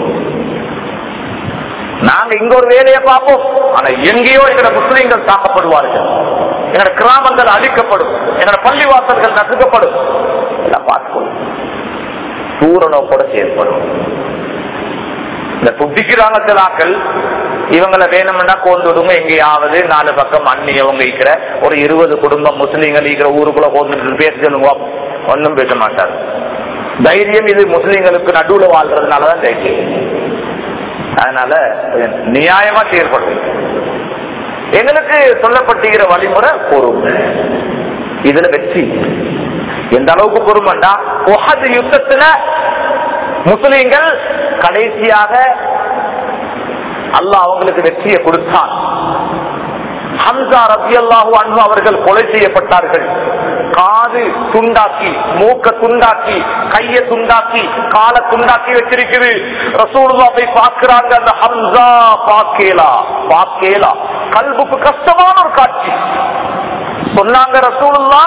நாங்க இங்க ஒரு வேலையை பார்ப்போம் ஆனா எங்கேயோ எங்கட முஸ்லீம்கள் தாக்கப்படுவார்கள் எங்கட கிராமங்கள் அழிக்கப்படும் எங்கட பள்ளிவாசல்கள் நசுக்கப்படும் எல்லாம் பார்த்துக்கணும் தூர நோக்கோட செயல்படும் இந்த புத்திக்கிறாங்க சிலாக்கள் இவங்களை வேணும்னா கோந்துடுங்க எங்கேயாவது நாலு பக்கம் அந்நியவங்க இருக்கிற ஒரு இருபது குடும்பம் முஸ்லீம்கள் இருக்கிற ஊருக்குள்ள கோந்துட்டு பேச சொல்லுங்க ஒன்னும் பேச மாட்டார் தைரியம் இது முஸ்லீம்களுக்கு நடுவுல வாழ்றதுனாலதான் தைரியம் அதனால நியாயமா செயல்படுது எங்களுக்கு சொல்லப்பட்டுகிற வழிமுறை பொறுமை இதுல வெற்றி எந்த அளவுக்கு பொறுமைண்டா ஒஹது யுத்தத்துல முஸ்லீம்கள் கடைசியாக அல்லாஹ் அவங்களுக்கு வெற்றியை கொடுத்தான் ஹம்சா ரபி அல்லாஹூ அன்பு அவர்கள் கொலை செய்யப்பட்டார்கள் காது துண்டாக்கி மூக்க துண்டாக்கி கைய துண்டாக்கி கால துண்டாக்கி வச்சிருக்குது ரசூலுல்லா போய் பார்க்கிறாங்க அந்த ஹம்சா பாக்கேலா பாக்கேலா கல்புக்கு கஷ்டமான ஒரு காட்சி சொன்னாங்க ரசூலுல்லா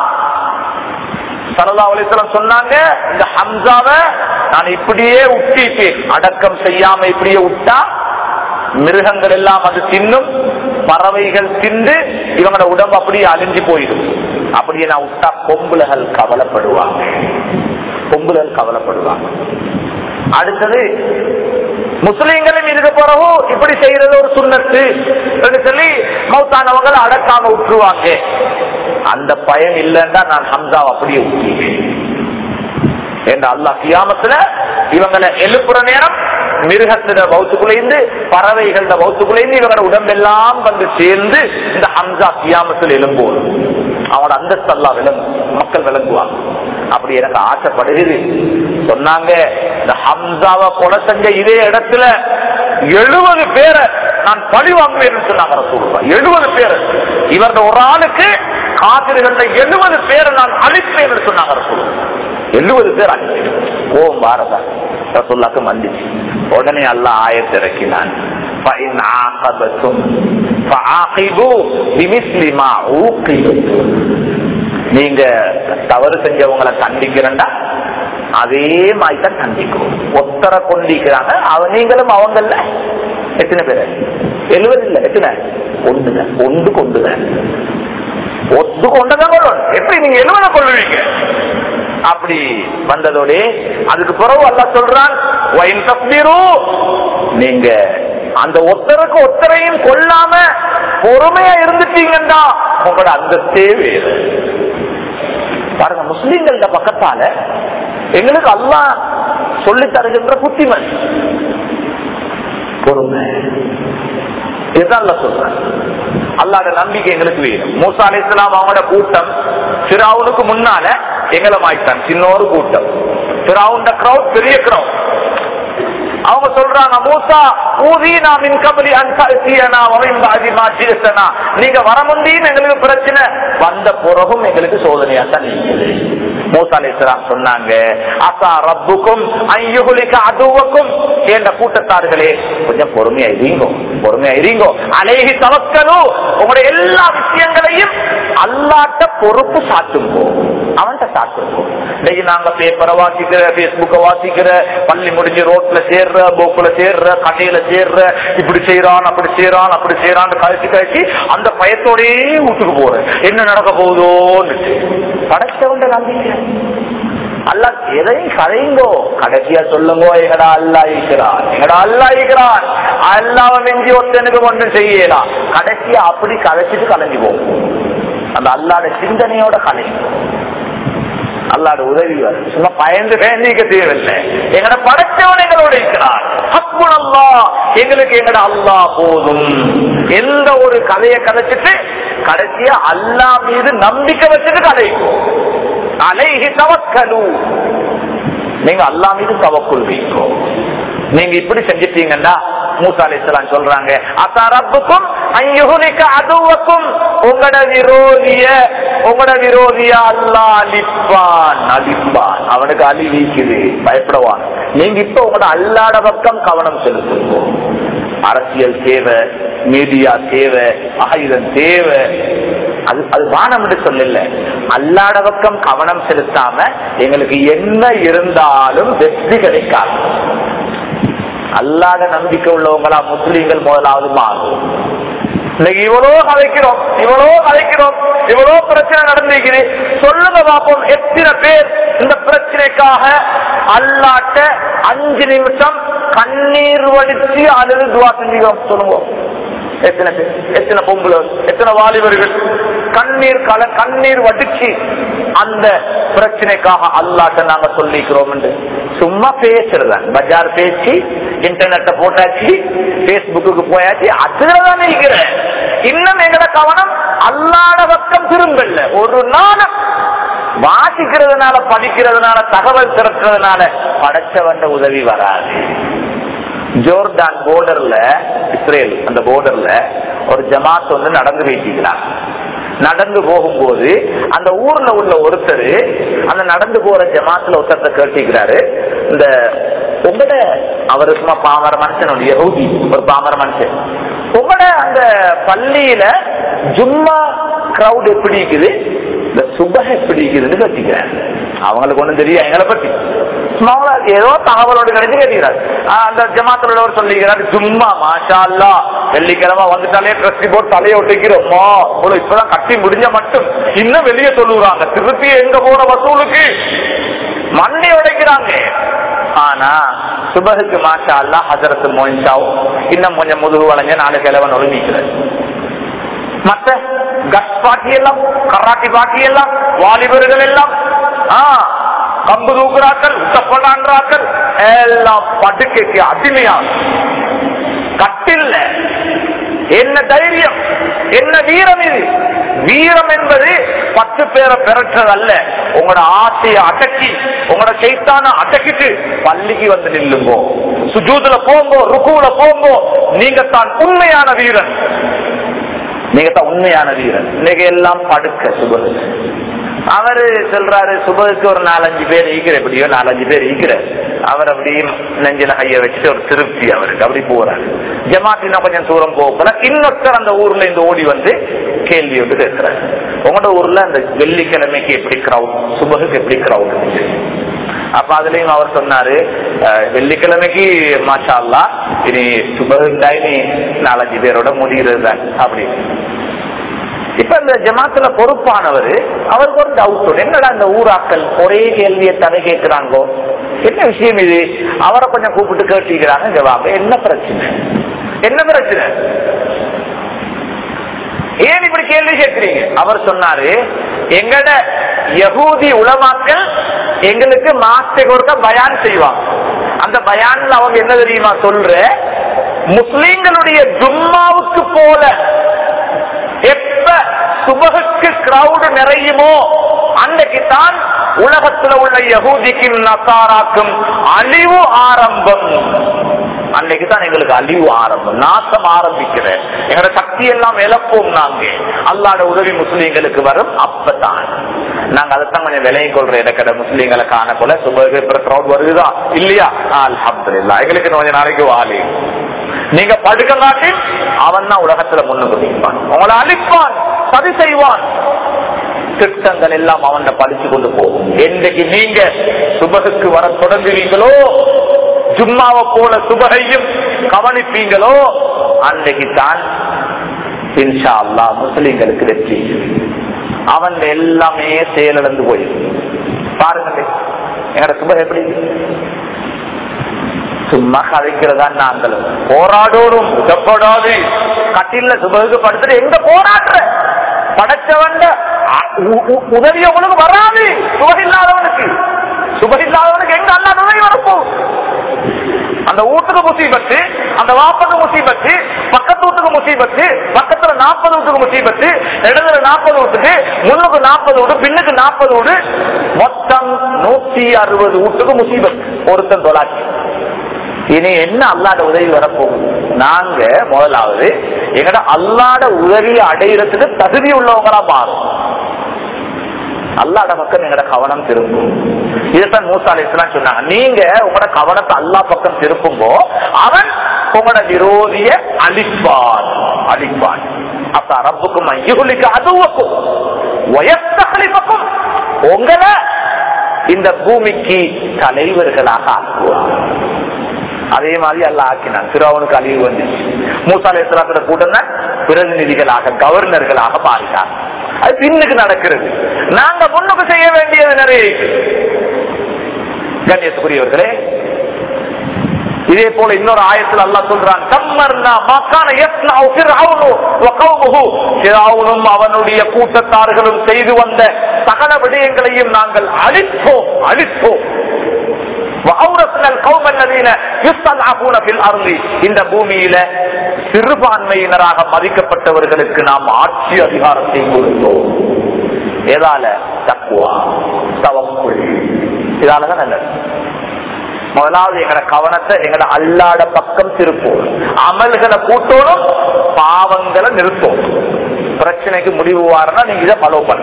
சரதா அலிஸ்லாம் சொன்னாங்க இந்த ஹம்சாவை நான் இப்படியே உட்டிட்டு அடக்கம் செய்யாம இப்படியே விட்டா மிருகங்கள் எல்லாம் அது தின்னும் பறவைகள் தின்று இவங்களோட உடம்பு அப்படியே அழிஞ்சு போயிடும் அப்படியே நான் விட்டா பொம்புலகள் கவலைப்படுவாங்க பொம்புலகள் கவலைப்படுவாங்க அடுத்தது முஸ்லீம்களும் இருக்க பிறகு இப்படி செய்யறது ஒரு சுண்ணத்து சொல்லி மௌத்தானவங்களை அடக்காம விட்டுருவாங்க அந்த பயன் இல்லைன்னா நான் ஹம்சா அப்படியே விட்டுருவேன் என்ற அல்லா கியாமத்துல இவங்களை எழுப்புற நேரம் மிருகத்தின பௌத்துக்குள்ளேந்து பறவைகள பௌத்துக்குள்ளேந்து இவங்களோட உடம்பெல்லாம் வந்து சேர்ந்து இந்த ஹம்சா கியாமத்தில் எழும்போது அவனோட அந்தஸ்து அல்லா விளங்கு மக்கள் விளங்குவாங்க அப்படி எனக்கு ஆசைப்படுகிறது சொன்னாங்க இந்த ஹம்சாவை கொலை செஞ்ச இதே இடத்துல எழுபது பேரை நான் பழி வாங்குவேன் சொன்னாங்க ரசூலுல்லாஹ். எழுபது பேர் இவர்கள் ஒரு ஆளுக்கு காதிர்கள எழுபது பேரை நான் அழிப்பேன் சொன்னாங்க ரசூலுல்லாஹ். எழுபது பேர் அழிப்பேன் கோபம் பாரதா ரசூல்லாக்கு வந்துச்சு உடனே அல்லாஹ் ஆயத்திறக்கினான் فَإِنْ عَاقَبْتُمْ فَعَاقِبُوا بِمِثْلِ مَا عُوقِبْتُمْ. நீங்க தவறு செஞ்சவங்களை கண்டிக்கிறண்டா அதே மாதிரி தான் கண்டிக்கும் ஒத்தரை கொண்டிக்கிறாங்க அவ நீங்களும் அவங்கல்ல எத்தனை பேரு எழுபது இல்ல எத்தனை ஒண்ணுங்க ஒன்று கொண்டுங்க ஒத்து கொண்டதான் கொள்ளணும் எப்படி நீங்க எழுபத கொள்ளுவீங்க அப்படி வந்ததோட அதுக்கு பிறகு அல்ல சொல்றான் "வயின் தஸ்பிரு", நீங்க அந்த ஒத்தருக்கு ஒத்தரையும் கொல்லாம பொறுமையா இருந்துட்டீங்கன்னா உங்களோட அந்தஸ்தே வேறு பாருங்க முஸ்லீம்கள பக்கத்தால எங்களுக்கு அல்லாஹ் சொல்லி தருகின்ற புத்திமன் பொறுமை இதுதான் அல்லாஹ் சொல்றேன் அல்லாட நம்பிக்கை எங்களுக்கு வேணும் மூசா அலி இஸ்லாம் அவங்களோட கூட்டம் சிராவுனுக்கு முன்னால எங்களை மாய்த்தான் சின்னொரு கூட்டம் சிராவுண்ட கிரௌட் பெரிய கிரௌட் அவங்க சொல்றாங்க மூசா ஊதீனா மின் கபலி அன்சாசியனா வமின் பாதி மாற்றினா நீங்க வர முடியும் எங்களுக்கு பிரச்சனை வந்த பிறகும் எங்களுக்கு சோதனையா தான் நீங்க மூசா அலிஸ்லாம் சொன்னாங்க அசா ரப்புக்கும் ஐயுகுலிக்க அதுவுக்கும் என்ற கூட்டத்தார்களே கொஞ்சம் பொறுமையா இருங்கோ பொறுமையா இருங்கோ அலேஹி தவக்கலு உங்களுடைய எல்லா விஷயங்களையும் அல்லாட்ட பொறுப்பு சாட்டுங்கோ அவன்கிட்ட சாட்டுங்கோ இன்னைக்கு நாங்க பேப்பரை வாசிக்கிற பேஸ்புக்க வாசிக்கிற பள்ளி முடிஞ்சு ரோட்ல சேர்ற போக்குல சேர்ற கடையில சேர்ற இப்படி செய்யறான் அப்படி செய்யறான் அப்படி செய்யறான்னு கழிச்சு கழிச்சு அந்த பயத்தோடயே வீட்டுக்கு போறேன் என்ன நடக்க போகுதோன்னு படைச்சவண்ட நம்பிக்கை அல்ல எதையும் கதைங்கோ கடைசியா சொல்லுங்கோ எங்கடா அல்லா இருக்கிறான் எங்கடா அல்லா இருக்கிறான் அல்லாம மிஞ்சி ஒருத்தனுக்கு ஒன்றும் செய்யலாம் கடைசியா அப்படி கதைச்சிட்டு கலைஞ்சு போகும் அந்த அல்லாட சிந்தனையோட கலையும் அல்லாட உதவி வரும் சும்மா பயந்து வேண்டிக்க தேவையில்லை எங்கட படைச்சவன் எங்களோட இருக்கிறான் ஹக்குன் அல்லா எங்களுக்கு எங்கட அல்லா போதும் எந்த ஒரு கதையை கதைச்சிட்டு கடைசியா அல்லா மீது நம்பிக்கை வச்சுட்டு கதைக்கும் அலைஹி தவக்கலு நீங்க அல்லா மீது தவக்குள் வைக்கோ நீங்க இப்படி செஞ்சிட்டீங்கன்னா மூசா அலிஸ்லாம் சொல்றாங்க அத்தாரப்புக்கும் அங்குலிக்க அதுவக்கும் உங்களோட விரோதிய உங்களோட விரோதிய அல்லா அழிப்பான் அழிப்பான் அவனுக்கு அழி வீக்குது பயப்படுவான் நீங்க இப்ப உங்களோட அல்லாட பக்கம் கவனம் செலுத்துங்க அரசியல் தேவை மீடியா தேவை ஆயுதம் தேவை அது அது வானம் என்று சொல்லல அல்லாட பக்கம் கவனம் செலுத்தாம எங்களுக்கு என்ன இருந்தாலும் வெற்றி கிடைக்காது அல்லாத நம்பிக்கை உள்ளவங்களா முஸ்லீம்கள் முதலாவது மாறும் இன்னைக்கு இவ்வளோ கதைக்கிறோம் இவ்வளோ கதைக்கிறோம் இவ்வளோ பிரச்சனை நடந்திருக்குது சொல்லுங்க பாப்போம் எத்தனை பேர் இந்த பிரச்சனைக்காக அல்லாட்ட அஞ்சு நிமிஷம் கண்ணீர் வடிச்சு அழுது துவா செஞ்சுக்கிறோம் சொல்லுங்க எத்தனை பேர் எத்தனை பொம்பளை எத்தனை வாலிபர்கள் கண்ணீர் கல கண்ணீர் வடிச்சு அந்த பிரச்சனைக்காக அல்லாட்ட நாங்க சொல்லிக்கிறோம் என்று சும்மா பேசுறதான் பஜார் பேச்சு இன்டர்நெட்ட போட்டாச்சு பேஸ்புக்கு போயாச்சு அதுலதான் இருக்கிறேன் இன்னும் எங்கட கவனம் அல்லாட பக்கம் திரும்பல ஒரு நாளும் வாசிக்கிறதுனால படிக்கிறதுனால தகவல் திரட்டுறதுனால படைச்சவண்ட உதவி வராது ஜோர்டான் போர்டர்ல இஸ்ரேல் அந்த போர்டர்ல ஒரு ஜமாத் வந்து நடந்து பேசிக்கிறாங்க நடந்து போகும்போது அந்த ஊர்ல உள்ள ஒருத்தர் அந்த நடந்து போற ஜமாத்துல ஒருத்தர் கேட்டிக்கிறாரு இந்த உங்களோட அவரு சும்மா பாமர மனுஷன் யஹூதி ஒரு பாமர மனுஷன் உங்களோட அந்த பள்ளியில ஜும்மா கிரௌட் எப்படி இருக்குது இந்த சுப எப்படி இருக்குதுன்னு கேட்டிக்கிறேன் அவங்களுக்கு ஒண்ணும் தெரியும் எங்களை பத்தி சும்மா ஏதோ தகவலோடு கிடைச்சு கேட்கிறார் அந்த ஜமாத்துல உள்ளவர் சொல்லிக்கிறார் சும்மா மாஷா அல்லா வெள்ளிக்கிழமை வந்துட்டாலே ட்ரெஸ் போட்டு தலையை ஒட்டிக்கிறோமோ இவ்வளவு இப்பதான் கட்டி முடிஞ்ச மட்டும் இன்னும் வெளியே சொல்லுறாங்க திருப்பி எங்க போற வசூலுக்கு மண்ணை உடைக்கிறாங்க ஆனா சுபகுக்கு மாஷா அல்லா ஹசரத்து மோயின்சாவும் இன்னும் கொஞ்சம் முதுகு வளைஞ்ச நாலு கிழவன் ஒழுங்கிக்கிறது மற்ற கட் பாட்டி எல்லாம் கராட்டி பாட்டி எல்லாம் வாலிபர்கள் எல்லாம் ஆஹ் கம்பு தூக்குறாக்கள் உத்தப்படான்றாக்கள் எல்லாம் படுக்கைக்கு அடிமையா கட்டில்ல என்ன தைரியம் என்ன வீரம் இது வீரம் என்பது பத்து பேரை பெறற்றது அல்ல உங்களோட ஆசையை அடக்கி உங்களோட சைத்தான அடக்கிட்டு பள்ளிக்கு வந்து நில்லுங்கோ சுஜூதுல போங்கோ ருக்குல போங்கோ நீங்க தான் உண்மையான வீரன் நீங்க தான் உண்மையான வீரன் இன்னைக்கு எல்லாம் படுக்க சுபகு அவரு சொல்றாரு சுபகுக்கு ஒரு நாலஞ்சு பேர் ஈக்கிற எப்படியோ நாலஞ்சு பேர் ஈக்கிற அவர் அப்படியே நெஞ்சில கைய வச்சுட்டு ஒரு திருப்தி அவருக்கு அப்படி போறாரு ஜமாத்தினா கொஞ்சம் தூரம் போகல இன்னொருத்தர் அந்த ஊர்ல இருந்து ஓடி வந்து கேள்வி வந்து கேட்கிறாரு உங்களோட ஊர்ல அந்த வெள்ளிக்கிழமைக்கு எப்படி கிரௌட் சுபகுக்கு எப்படி கிரௌட் அப்ப அதுலயும் அவர் சொன்னாரு வெள்ளிக்கிழமைக்கு மாஷா அல்லா இனி சுபகுண்டாய் நீ நாலஞ்சு பேரோட முடிகிறது தான் அப்படி இப்ப இந்த ஜமாத்துல பொறுப்பானவர் அவருக்கு ஒரு டவுட் என்னடா இந்த ஊராக்கள் ஒரே கேள்வியை தடை கேட்கிறாங்களோ என்ன விஷயம் இது அவரை கொஞ்சம் கூப்பிட்டு கேட்டிருக்கிறாங்க ஜவாபு என்ன பிரச்சனை என்ன பிரச்சனை ஏன் இப்படி கேள்வி கேட்கிறீங்க அவர் சொன்னாரு எங்கட யகூதி உலமாக்கள் எங்களுக்கு மாஸ்டர் கொடுக்க பயான் செய்வாங்க அந்த பயான்ல அவங்க என்ன தெரியுமா சொல்ற முஸ்லீம்களுடைய ஜும்மாவுக்கு போல எப்ப சுபகுக்கு கிரௌடு நிறையுமோ அன்னைக்கு தான் உலகத்துல உள்ள யகூதிக்கும் நசாராக்கும் அழிவு ஆரம்பம் அன்னைக்கு தான் எங்களுக்கு அழிவு ஆரம்பம் நாசம் ஆரம்பிக்கிற எங்களோட சக்தி எல்லாம் இழப்போம் நாங்க அல்லாட உதவி முஸ்லீம்களுக்கு வரும் அப்பதான் நாங்க அதைத்தான் கொஞ்சம் விலையை கொள்ற இடக்கட முஸ்லீம்களை காண போல சுபகு கிரௌட் வருதுதா இல்லையா அல்ஹம்துலில்லா எங்களுக்கு கொஞ்ச நாளைக்கு வாலி நீங்க படுக்க காட்டி அவன் தான் உலகத்துல முன்னுக்கு நிற்பான் உங்களை அழிப்பான் சதி செய்வான் திட்டங்கள் எல்லாம் அவன் படிச்சு கொண்டு போகும் என்றைக்கு நீங்க சுபகுக்கு வர தொடங்குவீங்களோ ஜும்மாவை போல சுபகையும் கவனிப்பீங்களோ அன்றைக்கு தான் இன்ஷா அல்லா முஸ்லிம்களுக்கு வெற்றி அவன் எல்லாமே செயலிழந்து போயிடும் பாருங்களே எங்கட சுப எப்படி சும்மா கதைக்கிறதா நாங்களும் போராடோடும் உதப்படாது கட்டில சுபகுக்கு படுத்துட்டு எங்க போராடுற படைச்சவன் உதவி உங்களுக்கு வராது சுபகில்லாதவனுக்கு சுபகில்லாதவனுக்கு எங்க அல்லா உதவி வரப்போம் அந்த வீட்டுக்கு முசீபத்து அந்த வாப்பக்கு முசீபத்து பக்கத்து வீட்டுக்கு முசீபத்து பக்கத்துல நாற்பது வீட்டுக்கு முசீபத்து இடத்துல நாற்பது வீட்டுக்கு முன்னுக்கு நாற்பது வீடு பின்னுக்கு நாற்பது வீடு மொத்தம் நூத்தி அறுபது வீட்டுக்கு முசீபத்து ஒருத்தன் தொலாச்சி இனி என்ன அல்லாட உதவி வரப்போகுது நாங்க முதலாவது எங்கட அல்லாட உதவியை அடையிறதுக்கு தகுதி உள்ளவங்களா மாறும் அல்லாட பக்கம் எங்கட கவனம் திரும்பும் இதுதான் மூசா அலிஸ்லாம் சொன்னாங்க நீங்க உங்களோட கவனத்தை அல்லா பக்கம் திருப்பும்போ அவன் உங்களோட விரோதிய அழிப்பான் அழிப்பான் அப்ப ரப்புக்கும் ஐயுலிக்கு அதுவுக்கும் வயசலிப்பக்கும் உங்களை இந்த பூமிக்கு தலைவர்களாக ஆக்குவான் அதே மாதிரி அல்ல ஆக்கினான் திருவனுக்கு அழிவு வந்துச்சு மூசாலை கூட்டம் தான் பிரதிநிதிகளாக கவர்னர்களாக மாறினார் அது பின்னுக்கு நடக்கிறது நாங்க முன்னுக்கு செய்ய வேண்டியது நிறைய கண்ணியத்துக்குரியவர்களே இதே போல இன்னொரு ஆயத்தில் அல்லா சொல்றான் அவனுடைய கூட்டத்தார்களும் செய்து வந்த சகல விடயங்களையும் நாங்கள் அழிப்போம் அழிப்போம் இந்த பூமியில சிறுபான்மையினராக மதிக்கப்பட்டவர்களுக்கு நாம் ஆட்சி அதிகாரத்தை கொடுத்தோம் ஏதால தக்குவா தவக்குள் இதாலதான் நல்லது முதலாவது எங்கட கவனத்தை எங்கட அல்லாட பக்கம் திருப்போம் அமல்களை கூட்டோடும் பாவங்களை நிறுத்தோம் பிரச்சனைக்கு முடிவு வாரனா நீங்க இதை ஃபாலோ பண்ண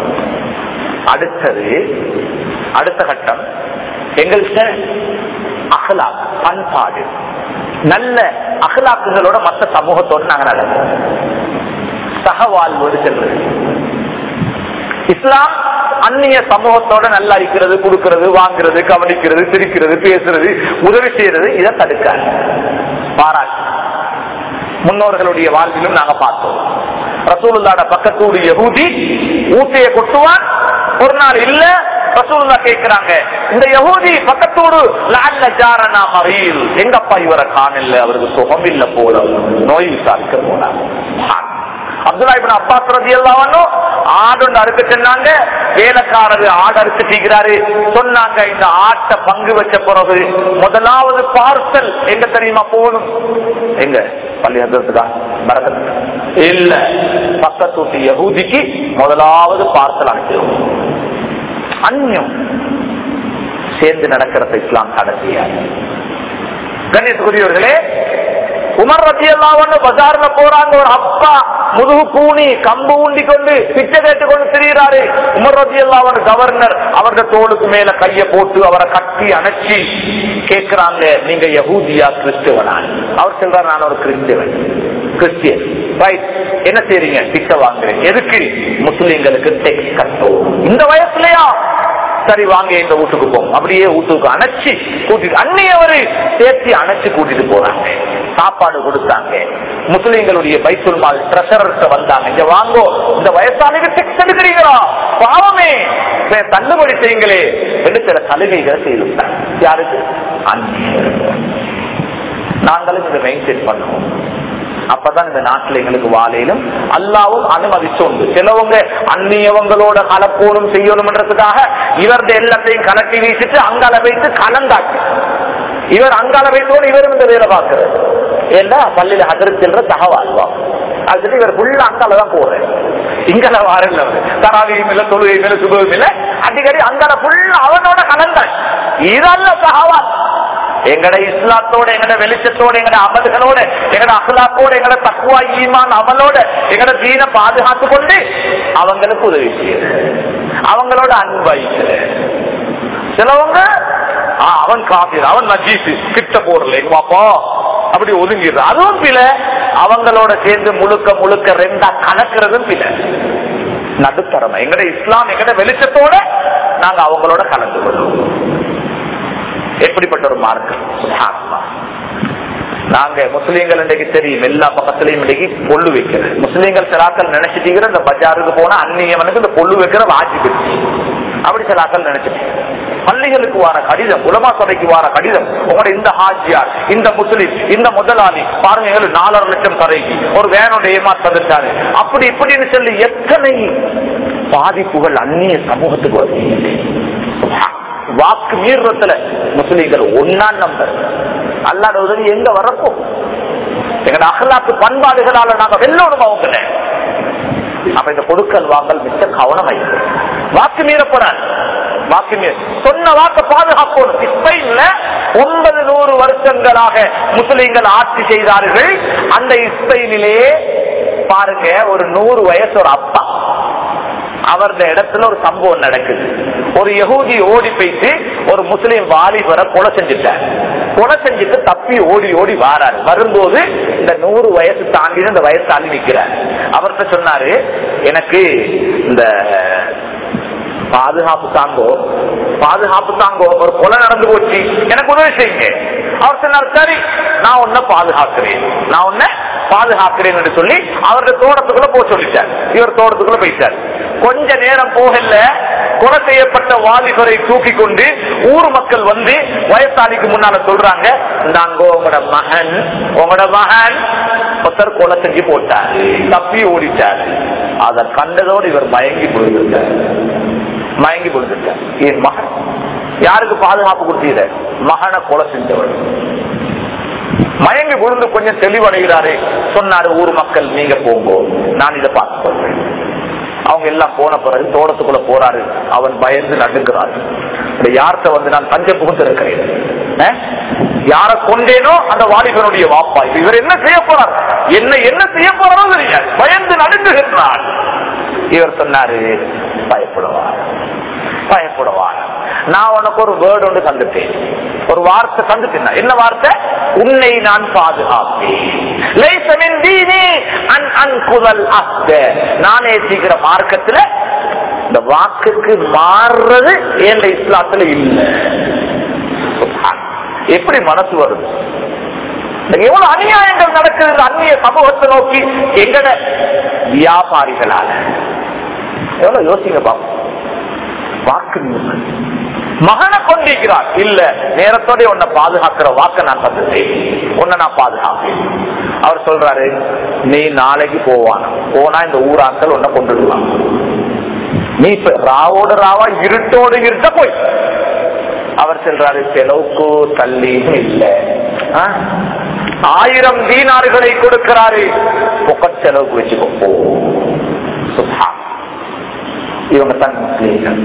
அடுத்தது அடுத்த கட்டம் எங்கள்கிட்ட அகலாக் பண்பாடு நல்ல அகலாக்குகளோட மற்ற சமூகத்தோடு நாங்க நடக்கிறோம் சகவாழ்வோடு செல்வது இஸ்லாம் அந்நிய சமூகத்தோட நல்லா இருக்கிறது கொடுக்கிறது வாங்குறது கவனிக்கிறது சிரிக்கிறது பேசுறது உதவி செய்யறது இதை தடுக்காது பாராட்டு முன்னோர்களுடைய வாழ்விலும் நாங்க பார்த்தோம் ரசூலுல்லாட பக்கத்தூடு யகூதி ஊட்டைய கொட்டுவான் ஒரு நாள் இல்ல ரசூலுல்லா கேட்கிறாங்க இந்த யகூதி பக்கத்தோடு லால்ல ஜாரனா மறியல் எங்கப்பா இவரை காணல அவருக்கு சுகம் இல்ல போல நோய் விசாரிக்க போனார் அப்துல்லா இப்ப அப்பாஸ் ரதி எல்லாம் ஆடு அறுக்க சொன்னாங்க வேலைக்காரரு ஆடு அறுத்துக்கிறாரு சொன்னாங்க இந்த ஆட்டை பங்கு வச்ச பிறகு முதலாவது பார்சல் எங்க தெரியுமா போகணும் எங்க பள்ளியத்துக்கா பரதத்துக்கா இல்ல பக்கத்து யகூதிக்கு முதலாவது பார்சல் அனுப்பிடுவோம் அந்நியம் சேர்ந்து நடக்கிறத இஸ்லாம் தடை செய்யாது கணேசகுரியவர்களே உமர் ரத்தி எல்லாம் பஜார்ல போறாங்க ஒரு அப்பா முதுகு கூணி கம்பு ஊண்டி கொண்டு பிச்சை கேட்டு கொண்டு திரிகிறாரு உமர் ரத்தி எல்லாம் கவர்னர் அவருடைய தோளுக்கு மேல கைய போட்டு அவரை கட்டி அணைச்சி கேட்கிறாங்க நீங்க யகூதியா கிறிஸ்துவனா அவர் சொல்றாரு நான் ஒரு கிறிஸ்துவன் கிறிஸ்டியன் ரைட் என்ன செய்றீங்க பிச்சை வாங்குறேன் எதுக்கு முஸ்லிம்களுக்கு டெக்ஸ் கட்டும் இந்த வயசுலயா சரி வாங்க இந்த வீட்டுக்கு போங்க அப்படியே வீட்டுக்கு அணைச்சு கூட்டிட்டு அன்னையவரு சேர்த்து அணைச்சு கூட்டிட்டு போறாங்க சாப்பாடு கொடுத்தாங்க முஸ்லிம்களுடைய பைத்துல் மால் ட்ரெஷரர்ஸ் வந்தாங்க இங்க வாங்கோ இந்த வயசாளிக்கு டெக்ஸ் எடுக்கிறீங்களா பாவமே தள்ளுபடி செய்யுங்களே என்று சில சலுகைகளை செய்துட்டாங்க யாருக்கு அந்நியர் நாங்களும் இதை மெயின்டைன் பண்ணுவோம் அப்பதான் இந்த நாட்டில் எங்களுக்கு வாழையிலும் அல்லாவும் அனுமதிச்சோண்டு சிலவங்க அந்நியவங்களோட கலப்போடும் செய்யணும்ன்றதுக்காக இவரது எல்லாத்தையும் கலட்டி வீசிட்டு அங்கால வைத்து கலந்தாச்சு இவர் அங்கால வைத்தோடு இவரும் இந்த வேலை பார்க்கிறது ஏன்னா பள்ளியில அதிர்ச்சின்ற தகவாழ்வா அது இவர் ஃபுல்லா அங்கால தான் போறேன் இங்கல வாரல் தராவியும் இல்ல தொழுகையும் இல்ல சுபவும் இல்ல அடிக்கடி அங்கால ஃபுல்லா அவனோட கலந்தாச்சு இதல்ல தகவால் எங்கட இஸ்லாத்தோட எங்கட வெளிச்சத்தோட எங்கட அமல்களோட எங்கட அகலாக்கோட எங்கட தக்குவா ஈமான் அமலோட எங்கட தீன பாதுகாத்து கொண்டு அவங்களுக்கு உதவி செய்யுது அவங்களோட அன்பு சிலவங்க அவன் காப்பீர் அவன் நஜீசு கிட்ட போடல எங்க பாப்பா அப்படி ஒதுங்கிடுற அதுவும் பில அவங்களோட சேர்ந்து முழுக்க முழுக்க ரெண்டா கலக்கிறதும் பில நடுத்தரமை எங்கட இஸ்லாம் எங்கட வெளிச்சத்தோட நாங்க அவங்களோட கலந்து கொள்வோம் எப்படிப்பட்ட ஒரு மார்க்கம் நாங்க முஸ்லீம்கள் இன்றைக்கு தெரியும் எல்லா பக்கத்திலையும் இன்றைக்கு பொல்லு வைக்கிறது முஸ்லீம்கள் சிலாக்கள் நினைச்சிட்டீங்கிற இந்த பஜாருக்கு போனா அந்நியவனுக்கு இந்த பொல்லு வைக்கிற வாஜி அப்படி சில அக்கல் நினைச்சிட்டு பள்ளிகளுக்கு வார கடிதம் உலமா சபைக்கு வார கடிதம் உங்களோட இந்த ஹாஜியார் இந்த முஸ்லிம் இந்த முதலாளி பாருங்க எங்களுக்கு நாலரை லட்சம் தரைக்கு ஒரு வேனோட ஏமாற்ற வந்துட்டாரு அப்படி இப்படின்னு சொல்லி எத்தனை பாதிப்புகள் அந்நிய சமூகத்துக்கு வருது வாக்கு மீறுறதுல முஸ்லீம்கள் ஒன்னாம் நம்பர் அல்லாட உதவி எங்க வரப்போ எங்க அகலாக்கு பண்பாடுகளால நாங்க வெள்ளோடும் அவங்க அப்ப இந்த கொடுக்கல் வாங்கல் மிச்ச கவனம் வாக்கு மீறப்படாது வாக்கு மீற சொன்ன வாக்க பாதுகாப்போம் இஸ்பெயின்ல ஒன்பது நூறு வருஷங்களாக முஸ்லிம்கள் ஆட்சி செய்தார்கள் அந்த இஸ்பெயினிலே பாருங்க ஒரு நூறு வயசு ஒரு அப்பா அவருடைய இடத்துல ஒரு சம்பவம் நடக்குது ஒரு யகூதி ஓடி போயிட்டு ஒரு முஸ்லீம் வாலிபரை கொலை செஞ்சுட்டார் கொலை செஞ்சுட்டு தப்பி ஓடி ஓடி வாராரு வரும்போது இந்த நூறு வயசு தாண்டி இந்த வயசு தாண்டி நிக்கிறார் அவர்கிட்ட சொன்னாரு எனக்கு இந்த பாதுகாப்பு தாங்கோ பாதுகாப்பு தாங்கோ ஒரு கொலை நடந்து போச்சு எனக்கு உதவி செய்யுங்க அவர் சொன்னார் சரி நான் உன்ன பாதுகாக்கிறேன் நான் உன்ன பாதுகாக்கிறேன் என்று சொல்லி அவருடைய தோட்டத்துக்குள்ள போக சொல்லிட்டார் இவர் தோட்டத்துக்குள்ள போயிட்டார் கொஞ்ச நேரம் போகல கொலை செய்யப்பட்ட வாலிபரை தூக்கி கொண்டு ஊர் மக்கள் வந்து வயசாளிக்கு முன்னால சொல்றாங்க நாங்க உங்களோட மகன் உங்களோட மகன் ஒருத்தர் கொலை செஞ்சு போட்டார் தப்பி ஓடிட்டார் அதை கண்டதோடு இவர் மயங்கி போயிருந்தார் மயங்கி கொடுத்துட்டார் என் மகன் யாருக்கு பாதுகாப்பு கொடுத்தீர மகனை கொலை செஞ்சவர் மயங்கி விழுந்து கொஞ்சம் தெளிவடைகிறாரு சொன்னாரு ஊர் மக்கள் நீங்க போங்கோ நான் இதை பார்த்து சொல்றேன் அவங்க எல்லாம் போன பிறகு தோட்டத்துக்குள்ள போறாரு அவன் பயந்து நடுங்கிறார் யார்கிட்ட வந்து நான் தஞ்ச புகுந்திருக்கிறேன் யார கொண்டேனோ அந்த வாலிபனுடைய வாப்பா இவர் என்ன செய்ய போறார் என்ன என்ன செய்ய போறாரோ தெரியாது பயந்து நடுங்குகின்றார் இவர் சொன்னாரு பயப்படுவார் பயப்படுவார் நான் உனக்கு ஒரு வேர்டு ஒன்று கண்டுட்டேன் ஒரு வார்த்தை கண்டுட்டேன் என்ன வார்த்தை உன்னை நான் பாதுகாப்பேன் நானே சீக்கிர மார்க்கத்துல இந்த வாக்குக்கு மாறுறது என் இஸ்லாத்துல இல்லை எப்படி மனசு வருது எவ்வளவு அநியாயங்கள் நடக்குது அந்நிய சமூகத்தை நோக்கி எங்கட வியாபாரிகளால எவ்வளவு யோசிங்க பாப்போம் வாக்கு மகனை கொண்டிருக்கிறார் இல்ல நேரத்தோட உன்னை பாதுகாக்கிற வாக்க நான் தந்துட்டேன் உன்னை நான் பாதுகாப்பேன் அவர் சொல்றாரு நீ நாளைக்கு போவான போனா இந்த ஊராக்கள் உன்னை கொண்டுடுவான் நீ இப்ப ராவோட ராவா இருட்டோடு இருட்ட போய் அவர் சொல்றாரு செலவுக்கு தள்ளியும் இல்லை ஆயிரம் தீனாறுகளை கொடுக்கிறாரு பொக்கட் செலவுக்கு வச்சுக்கோ சுபா இவங்க தான் முஸ்லீம்கள்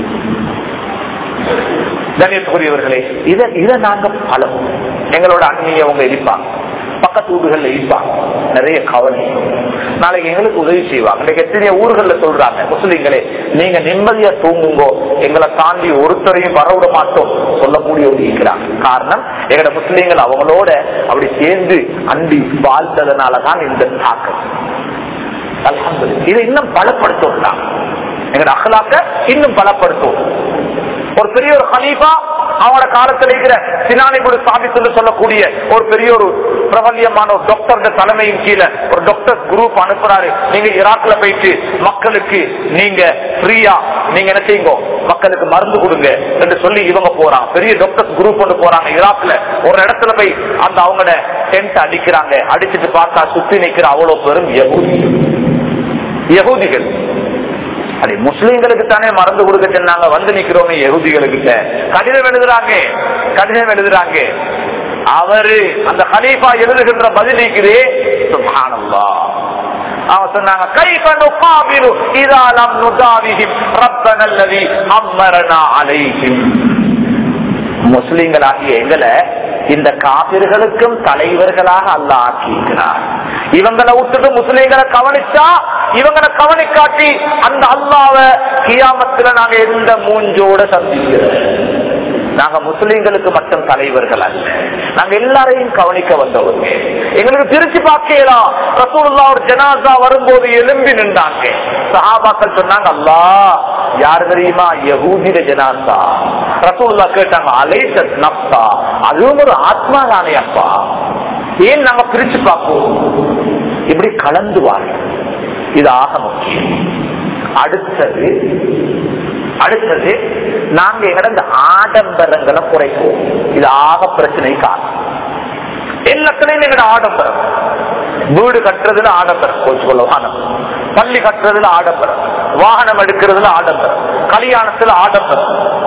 கணியத்துக்குரியவர்களே இதை இதை நாங்க பலம் எங்களோட அண்ணியவங்க இருப்பாங்க பக்கத்து ஊர்கள்ல இருப்பாங்க நிறைய கவலை நாளைக்கு எங்களுக்கு உதவி செய்வாங்க இன்னைக்கு எத்தனைய ஊர்கள்ல சொல்றாங்க முஸ்லீம்களே நீங்க நிம்மதியா தூங்குங்கோ எங்களை தாண்டி ஒருத்தரையும் வரவிட மாட்டோம் சொல்லக்கூடிய ஒரு இருக்கிறாங்க காரணம் எங்களோட முஸ்லீம்கள் அவங்களோட அப்படி சேர்ந்து அண்டி வாழ்ந்ததுனாலதான் இந்த தாக்கம் இதை இன்னும் பலப்படுத்தும் எங்களோட அகலாக்க இன்னும் பலப்படுத்தும் ஒரு பெரிய ஒரு ஹலீஃபா அவனோட காலத்தில் இருக்கிற சினானிபுடு சாபித்து சொல்லக்கூடிய ஒரு பெரிய ஒரு பிரபல்யமான ஒரு டாக்டர் தலைமையின் கீழே ஒரு டாக்டர் குரூப் அனுப்புறாரு நீங்க ஈராக்ல போயிட்டு மக்களுக்கு நீங்க ஃப்ரீயா நீங்க என்ன செய்யுங்க மக்களுக்கு மருந்து கொடுங்க என்று சொல்லி இவங்க போறாங்க பெரிய டாக்டர்ஸ் குரூப் ஒன்று போறாங்க ஈராக்ல ஒரு இடத்துல போய் அந்த அவங்களோட டென்ட் அடிக்கிறாங்க அடிச்சுட்டு பார்த்தா சுத்தி நிக்கிற அவ்வளவு பெரும் யகுதி யகுதிகள் அது முஸ்லீம்களுக்கு தானே மறந்து கொடுக்க சொன்னாங்க வந்து நிக்கிறோமே எகுதிகளுக்கு கடிதம் எழுதுறாங்க கடிதம் எழுதுறாங்க அவரு அந்த ஹலீஃபா எழுதுகின்ற பதிலிக்குதே சுபானல்லா அவன் சொன்னாங்க கைஃப நுகாபிலு இதா லம் நுதாவிஹிம் ரப்பன அல்லதி அம்மரனா அலைஹிம் முஸ்லிம்களாகிய எங்களை இந்த காபிர்களுக்கும் தலைவர்களாக அல்ல ஆக்கியிருக்கிறார் இவங்களை விட்டுட்டு முஸ்லீம்களை கவனிச்சா இவங்களை கவனிக்காட்டி அந்த அல்லாவ கியாமத்துல நாங்க எந்த மூஞ்சோட சந்திக்கிறோம் நாங்க முஸ்லீம்களுக்கு மட்டும் தலைவர்கள் அல்ல நாங்க எல்லாரையும் கவனிக்க வந்தவங்க எங்களுக்கு திருச்சி பார்க்கலாம் ரசூல்லா ஒரு ஜனாசா வரும்போது எலும்பி நின்றாங்க சஹாபாக்கள் சொன்னாங்க அல்லா யார் தெரியுமா யகூதிர ஜனாசா ரசூல்லா கேட்டாங்க அலைச நப்சா அதுவும் ஒரு ஆத்மா தானே அப்பா ஏன் நாங்க பிரிச்சு பார்ப்போம் இப்படி கலந்து வாங்க இது ஆக முக்கியம் அடுத்தது அடுத்தது நாங்க எங்கட இந்த ஆடம்பரங்களை குறைப்போம் இது ஆக பிரச்சனை காரணம் எல்லாத்துலயும் எங்கட ஆடம்பரம் வீடு கட்டுறதுல ஆடம்பரம் கோச்சு கொள்ள வாகனம் பள்ளி கட்டுறதுல ஆடம்பரம் வாகனம் எடுக்கிறதுல ஆடம்பரம் கல்யாணத்துல ஆடம்பரம்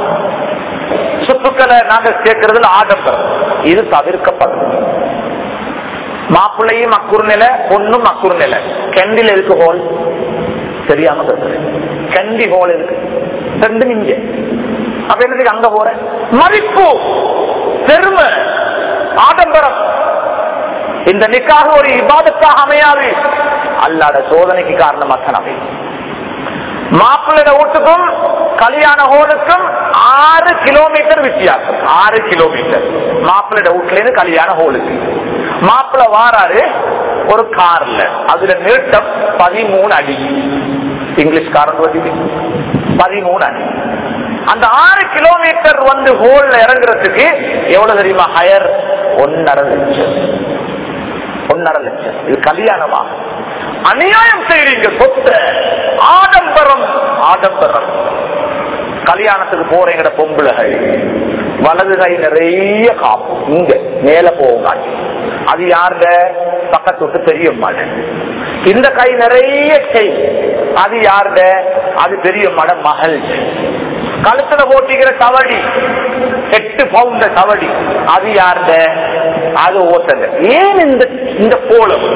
சொத்துக்களை நாங்க சேர்க்கறதுல ஆடம்பரம் இது தவிர்க்கப்படும் மாப்பிள்ளையும் அக்குறு நிலை பொண்ணும் அக்குறு நிலை கெண்டில் இருக்கு ஹோல் தெரியாம சொல்றேன் கண்டி ஹோல் இருக்கு ரெண்டும் இங்க அப்ப என்னதுக்கு அங்க போற மதிப்பு பெருமை ஆடம்பரம் இந்த நிக்காக ஒரு இபாதத்தாக அமையாது அல்லாட சோதனைக்கு காரணமாக அமையும் மாப்பிள்ளை வீட்டுக்கும் கல்யாண ஹோலுக்கும் ஆறு கிலோமீட்டர் வித்தியாசம் ஆறு கிலோமீட்டர் மாப்பிள்ளை வீட்டுல இருந்து கல்யாண ஹோலுக்கு மாப்பிள்ளை வாராரு ஒரு கார்ல அதுல நீட்டம் பதிமூணு அடி இங்கிலீஷ் காரன் பதிமூணு அடி அந்த ஆறு கிலோமீட்டர் வந்து ஹோல்ல இறங்குறதுக்கு எவ்வளவு தெரியுமா ஹயர் ஒன்னரை லட்சம் ஒன்னரை லட்சம் இது கல்யாணமா அநியாயம் செய்றீங்க சொத்த ஆடம்பரம் ஆடம்பரம் கல்யாணத்துக்கு போறீங்கிற பொம்பளைகள் வலது கை நிறைய காப்பும் இங்க மேல போகும் காட்சி அது யாருங்க பக்கத்து விட்டு பெரியம்மாள் இந்த கை நிறைய செய் அது யாருங்க அது பெரியம்மாட மகள் கழுத்துல போட்டிக்கிற தவடி எட்டு பவுண்ட தவடி அது யாருங்க அது ஓட்டங்க ஏன் இந்த இந்த கோலம்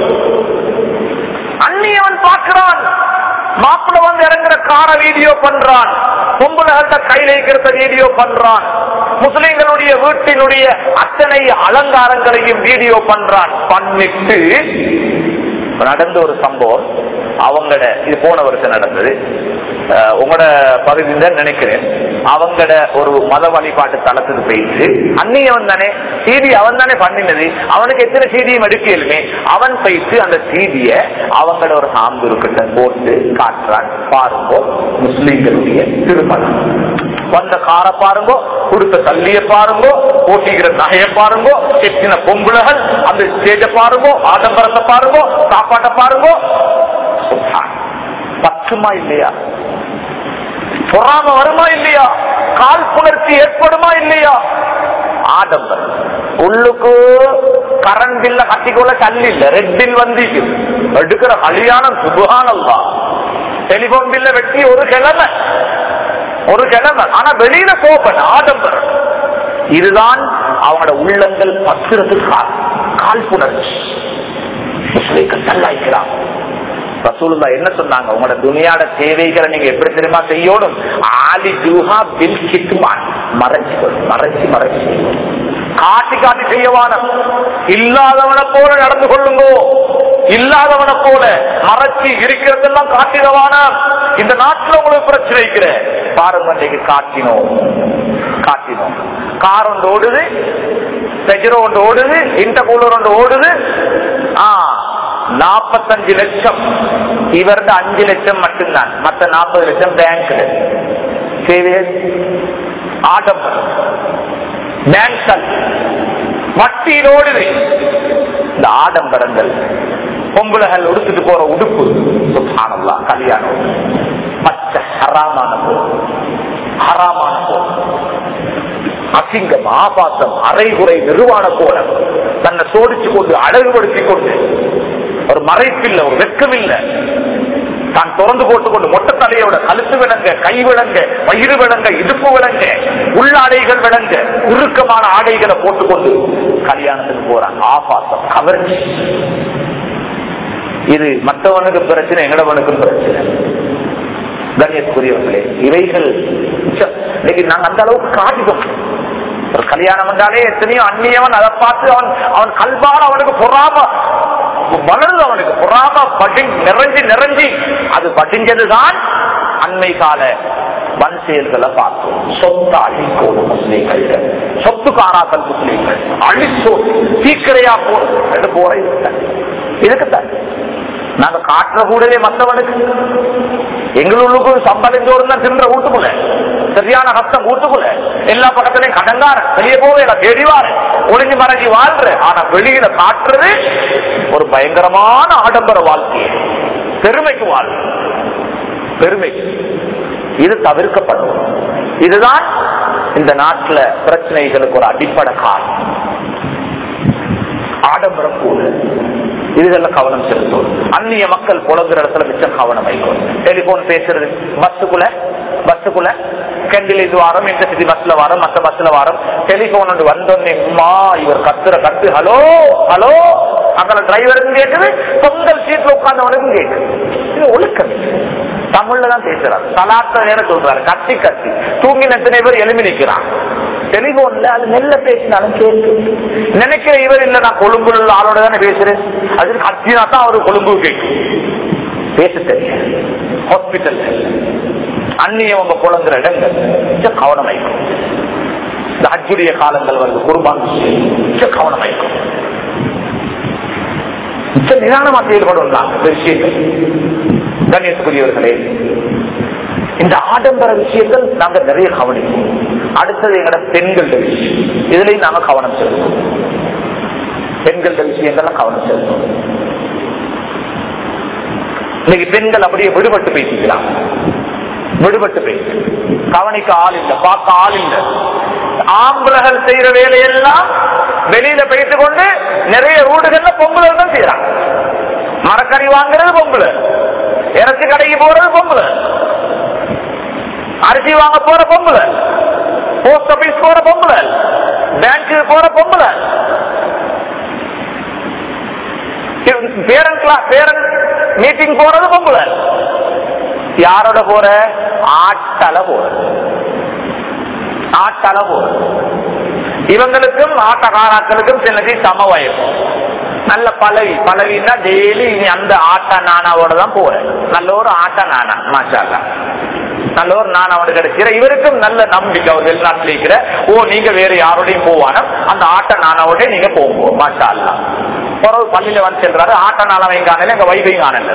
அந்நியவன் பார்க்கிறான் மாப்பிள்ள வந்து இறங்குற கார வீடியோ பண்றான் பொம்பளைகள்ட்ட கையில இருக்கிறத வீடியோ பண்றான் முஸ்லிம்களுடைய வீட்டினுடைய அத்தனை அலங்காரங்களையும் வீடியோ பண்றான் பண்ணிட்டு நடந்த ஒரு சம்பவம் அவங்களோட இது போன வருஷம் நடந்தது அஹ் உங்களோட பகுதியில் தான் நினைக்கிறேன் அவங்களோட ஒரு மத வழிபாட்டு தளத்துக்கு போயிட்டு அந்நியவன் தானே சீடி அவன் தானே பண்ணினது அவனுக்கு எத்தனை சீடியும் எடுக்கலுமே அவன் போயிட்டு அந்த சீடிய அவங்களோட ஒரு சாம்புருக்கிட்ட போட்டு காட்டுறான் பாருங்க முஸ்லீம்களுடைய திருமணம் வந்த கார பாருங்க கொடுத்த தள்ளிய பாருங்க போட்டிக்கிற நகைய பாருங்க எத்தனை பொம்புலகள் அந்த ஸ்டேஜ பாருங்க ஆடம்பரத்தை பாருங்க சாப்பாட்டை பாருங்க சுப்ஹான். பத்துமா இல்லையா பொறாம வருமா இல்லையா கால் புணர்ச்சி ஏற்படுமா இல்லையா ஆடம்பரம் உள்ளுக்கு கரண்ட் பில்ல கட்டிக்கொள்ள கல் இல்ல ரெட் பில் வந்து எடுக்கிற கல்யாணம் சுபகானல்வா டெலிபோன் பில்ல வெட்டி ஒரு கிழமை ஒரு கிழமை ஆனா வெளியில கோபன் ஆடம்பரம் இதுதான் அவங்களோட உள்ளங்கள் பத்திரத்துக்கு கால் காழ்ப்புணர்ச்சி முஸ்லிம்கள் தள்ளாய்க்கிறான் ரசூலுல்லா என்ன சொன்னாங்க உங்களோட துணியாட தேவைகளை நீங்க எப்படி தெரியுமா செய்யணும் ஆலி ஜூஹா பில் கிட்மான் மறைச்சு மறைச்சு மறைச்சு காட்டி காட்டி செய்யவான இல்லாதவனை போல நடந்து கொள்ளுங்கோ இல்லாதவனை போல மறைச்சு இருக்கிறதெல்லாம் காட்டிடவான இந்த நாட்டுல உங்களுக்கு பிரச்சனை இருக்கிற பாருங்க இன்னைக்கு காட்டினோம் காட்டினோம் கார் ஒன்று ஓடுது பெஜரோ ஒன்று ஓடுது இன்டர்கூலர் ஒன்று ஓடுது ஆ நாற்பத்தஞ்சு லட்சம் இவரது அஞ்சு லட்சம் மட்டும்தான் மத்த நாற்பது லட்சம் பேங்க்ல சேவியர் ஆடம்பரம் பேங்க் வட்டியில் ஓடுது இந்த ஆடம்பரங்கள் பொம்பளைகள் உடுத்துட்டு போற உடுப்பு சுபானல்லா கல்யாணம் பச்சை ஹராமான போர் ஹராமான போர் அசிங்கம் ஆபாசம் அரைகுறை நிர்வாண கோலம் தன்னை சோடிச்சு கொண்டு அழகுபடுத்திக் கொண்டு ஒரு மறைப்பில்லை ஒரு வெக்கமில்லை தான் திறந்து போட்டுக்கொண்டு மொட்டை தலையோட கழுத்து விளங்க கை விளங்க வயிறு விளங்க இடுப்பு விளங்க உள்ளாடைகள் விளங்க உருக்கமான ஆடைகளை போட்டுக்கொண்டு கல்யாணத்துக்கு போறான் ஆபாசம் கவர்ச்சி இது மற்றவனுக்கு பிரச்சனை எங்கடவனுக்கும் பிரச்சனை கண்ணியத்துக்குரியவர்களே இவைகள் உச்ச- இன்னைக்கு நாங்க அந்த அளவுக்கு காட்டிட்டோம் ஒரு கல்யாணம் என்றாலே எத்தனையோ அந்நியவன் அதை பார்த்து அவன் அவன் கல்பால் அவனுக்கு பொறாம வளருது அவனுக்கு பொறாம படி நிறைஞ்சு நிறைஞ்சி அது படிஞ்சதுதான் அண்மை கால வன் செயல்களை பார்த்தோம் சொத்து அழிக்கோடும் முஸ்லீம்கள் சொத்துக்காராக்கள் முஸ்லீம்கள் அழிச்சோ சீக்கிரையா போடும் என்று போற இதுக்குத்தான் நாங்க காட்டுற கூடவே மற்றவனுக்கு எங்களுக்கு சம்பளிஞ்சோடு தான் தின்ற வீட்டுக்குள்ள சரியான கஷ்டம் வீட்டுக்குள்ள எல்லா பக்கத்துலயும் கடங்கார வெளியே போவே தெரிவாரு ஒளிஞ்சு மறைஞ்சி வாழ்ற ஆனா வெளியில காட்டுறது ஒரு பயங்கரமான ஆடம்பர வாழ்க்கை பெருமைக்கு வாழ் பெருமை இது தவிர்க்கப்படும் இதுதான் இந்த நாட்டுல பிரச்சனைகளுக்கு ஒரு அடிப்படை காரணம் ஆடம்பரம் கூட இதுகள்ல கவனம் செலுத்தும் அந்நிய மக்கள் புலங்குற இடத்துல மிச்சம் கவனம் வைக்கும் டெலிபோன் பேசுறது பஸ்ஸுக்குள்ள பஸ்ஸுக்குள்ள கெண்டில் இது வாரம் இந்த சிட்டி பஸ்ல வாரம் மத்த பஸ்ல வாரம் டெலிபோன் ஒன்று வந்தோடனே அம்மா இவர் கத்துற கத்து ஹலோ ஹலோ அங்கே டிரைவருக்கும் கேட்குது பொங்கல் சீட்ல உட்கார்ந்தவனுக்கும் கேட்குது இது ஒழுக்கம் தமிழ்ல தான் பேசுறாரு சலாத்த நேரம் சொல்றாரு கத்தி கத்தி தூங்கி எத்தனை பேர் எழுமி நிக்கிறான் டெலிபோன்ல அது நெல்ல பேசினாலும் கேட்கு நினைக்கிற இவர் இல்ல நான் கொழும்புல உள்ள ஆளோட தானே பேசுறேன் அது கத்தினா தான் அவரு கொழும்பு கேட்கும் பேச தெரியும் ஹாஸ்பிட்டல் அந்நியவங்க புலங்குற இடங்கள் கொஞ்சம் கவனம் வைக்கும் இந்த அஜுடைய காலங்கள் வருது குருபான் கொஞ்சம் கவனம் வைக்கும் மிச்ச நிதானமா செயல்படும் தான் இந்த விஷயங்கள் கண்ணியத்துக்குரியவர்களே இந்த ஆடம்பர விஷயங்கள் நாங்க நிறைய கவனிப்போம் அடுத்தது எங்கட பெண்கள் விஷயம் இதுலயும் நாங்க கவனம் செலுத்துவோம் பெண்கள் விஷயங்கள்ல கவனம் செலுத்துவோம் இன்னைக்கு பெண்கள் அப்படியே விடுபட்டு பேசிக்கலாம் விடுபட்டு பேசி கவனிக்க ஆள் இல்ல பார்க்க ஆள் இல்ல ஆம்பளர்கள் செய்யற வேலையெல்லாம் வெளியில போயிட்டு கொண்டு நிறைய வீடுகள்ல பொங்கல் தான் செய்யறாங்க மரக்கறி வாங்குறது பொங்கல் இறச்சி கடைக்கு போறது பொங்கல் அரிசி வாங்க போற பொங்கல் போஸ்ட் ஆபீஸ் போற பொங்கல் பேங்க்கு போற பொங்கல் பேரன் பேரன் மீட்டிங் போறது பொங்கல் யாரோட போற ஆட்டல போற ஆட்டல போற இவங்களுக்கும் ஆட்டக்காராக்களுக்கும் சின்னதி சம வயசு நல்ல பழவி பழவின்னா டெய்லி நீ அந்த ஆட்ட நானாவோட தான் போறேன் நல்ல ஒரு ஆட்ட நானா மாஷா நல்ல ஒரு நான் அவனுக்கு கிடைக்கிற இவருக்கும் நல்ல நம்பிக்கை அவர் வெளிநாட்டில் இருக்கிற ஓ நீங்க வேற யாரோடையும் போவானா அந்த ஆட்ட நானாவோட நீங்க போங்க மாஷா அல்லா பிறகு பள்ளியில வந்து செல்றாரு ஆட்ட நானாவையும் காணல எங்க வைஃபையும் காணல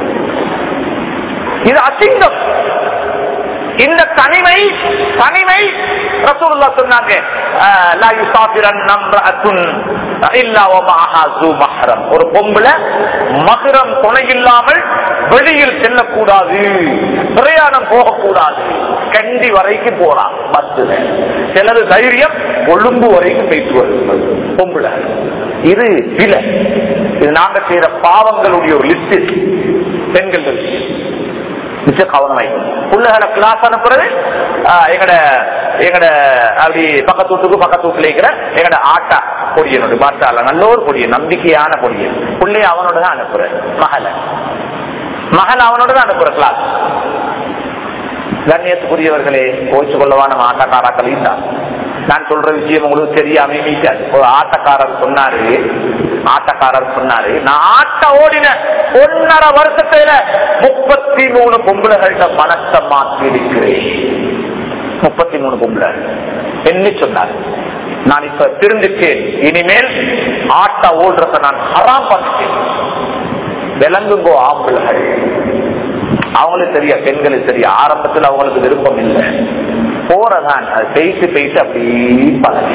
இது அசிங்கம் இந்த தனிமை தனிமை ரசூலுல்லா சொன்னாங்க லா யுசாஃபிரன் நம்ரஅத்துன் இல்லா வமஅஹா ஸு மஹ்ரம் ஒரு பொம்பளை மஹ்ரம் துணை இல்லாமல் வெளியில் செல்லக்கூடாது பிரயாணம் போகக்கூடாது கண்டி வரைக்கும் போறான் பஸ்ல சிலது தைரியம் கொழும்பு வரைக்கும் போயிட்டு வருது பொம்பளை இது விலை இது நாங்க செய்யற பாவங்களுடைய ஒரு லிஸ்ட் பெண்கள் மிச்ச கவனம் வைக்கும் பிள்ளைகளை கிளாஸ் அனுப்புறது எங்கட எங்கட அப்படி பக்கத்து வீட்டுக்கு பக்கத்து வீட்டுல இருக்கிற எங்கட ஆட்டா பொடியனோட பாட்டால நல்ல ஒரு பொடியன் நம்பிக்கையான பொடியன் பிள்ளைய அவனோட தான் அனுப்புற மகளை மகள் அவனோட தான் அனுப்புற கிளாஸ் கண்ணியத்துக்குரியவர்களே கோச்சு கொள்ளவான ஆட்டக்காராக்கள் தான் நான் சொல்ற விஷயம் உங்களுக்கு தெரியாம மீட்டாது ஒரு ஆட்டக்காரர் சொன்னாரு ஆட்டக்காரர் சொன்னாரு நான் ஆட்ட ஓடின ஒன்னரை வருஷத்துல முப்பத்தி மூணு பொம்பளைகள்ட மனத்தை மாற்றி இருக்கிறேன் முப்பத்தி மூணு பொம்பளை என்ன சொன்னார் நான் இப்ப திருந்துட்டேன் இனிமேல் ஆட்ட ஓடுறத நான் ஹராம் பண்ணிட்டேன் விளங்குங்கோ ஆம்பளைகள் அவங்களுக்கு தெரிய பெண்களுக்கு தெரிய ஆரம்பத்தில் அவங்களுக்கு விருப்பம் இல்லை போறதான் அது பேசி பேசி அப்படி பழக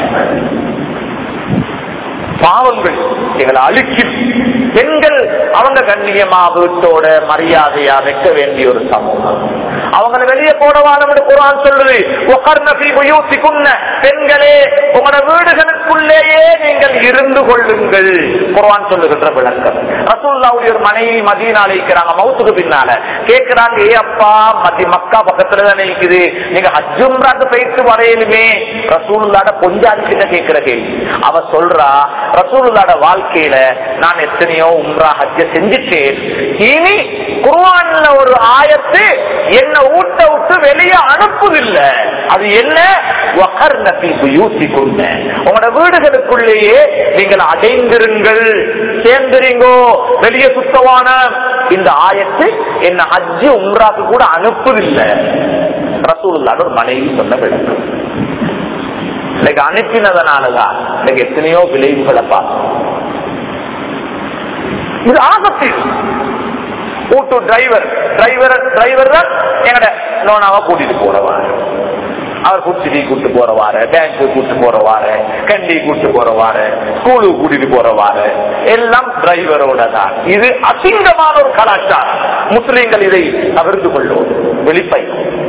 பாவங்கள் எங்களை அழிக்கும் பெண்கள் அவங்க கண்ணியமா வீட்டோட மரியாதையா வைக்க வேண்டிய ஒரு சமூகம் அவங்களை வெளியே போடவான குரான் சொல்லுது பெண்களே உங்களோட வீடுகளுக்குள்ளேயே நீங்கள் இருந்து கொள்ளுங்கள் குரான் சொல்லுகின்ற விளக்கம் ரசூல்லாவுடைய ஒரு மனைவி மதியனால இருக்கிறாங்க மவுத்துக்கு பின்னால கேட்கிறாங்க ஏ அப்பா மதி மக்கா பக்கத்துல தானே இருக்குது நீங்க ஹஜ்ஜும்ராக்கு போயிட்டு வரையிலுமே ரசூல்லாட பொஞ்சாதி கிட்ட கேட்கிற கேள்வி அவ சொல்றா ரசூலுல்லாட வாழ்க்கையில நான் எத்தனையோ உம்ரா ஹஜ்ஜ செஞ்சுட்டேன் இனி குர்ஆன்ல ஒரு ஆயத்து என்ன ஊட்ட விட்டு வெளியே அனுப்புதில்லை அது என்ன உங்களோட வீடுகளுக்குள்ளேயே நீங்கள் அடைந்திருங்கள் சேர்ந்துறீங்கோ வெளியே சுத்தமான இந்த ஆயத்து என்ன ஹஜ்ஜு உம்ராக்கு கூட அனுப்புதில்லை ரசூலுல்லாட ஒரு மனைவி சொன்ன விளக்கம் இன்னைக்கு அனுப்பினதனாலதான் இன்னைக்கு எத்தனையோ விளைவுகளை பார்த்தோம் இது ஆபத்து கூட்டு டிரைவர் டிரைவர் டிரைவர் தான் எங்கட நோனாவா கூட்டிட்டு போறவாரு அவர் குச்சிடி கூட்டு போறவாரு பேங்க்கு கூட்டு போறவாரு கண்டி கூட்டு போறவாரு ஸ்கூலுக்கு கூட்டிட்டு போறவாரு எல்லாம் டிரைவரோட தான் இது அசிங்கமான ஒரு கலாச்சாரம் முஸ்லிம்கள் இதை தவிர்த்து கொள்ளும் வெளிப்பை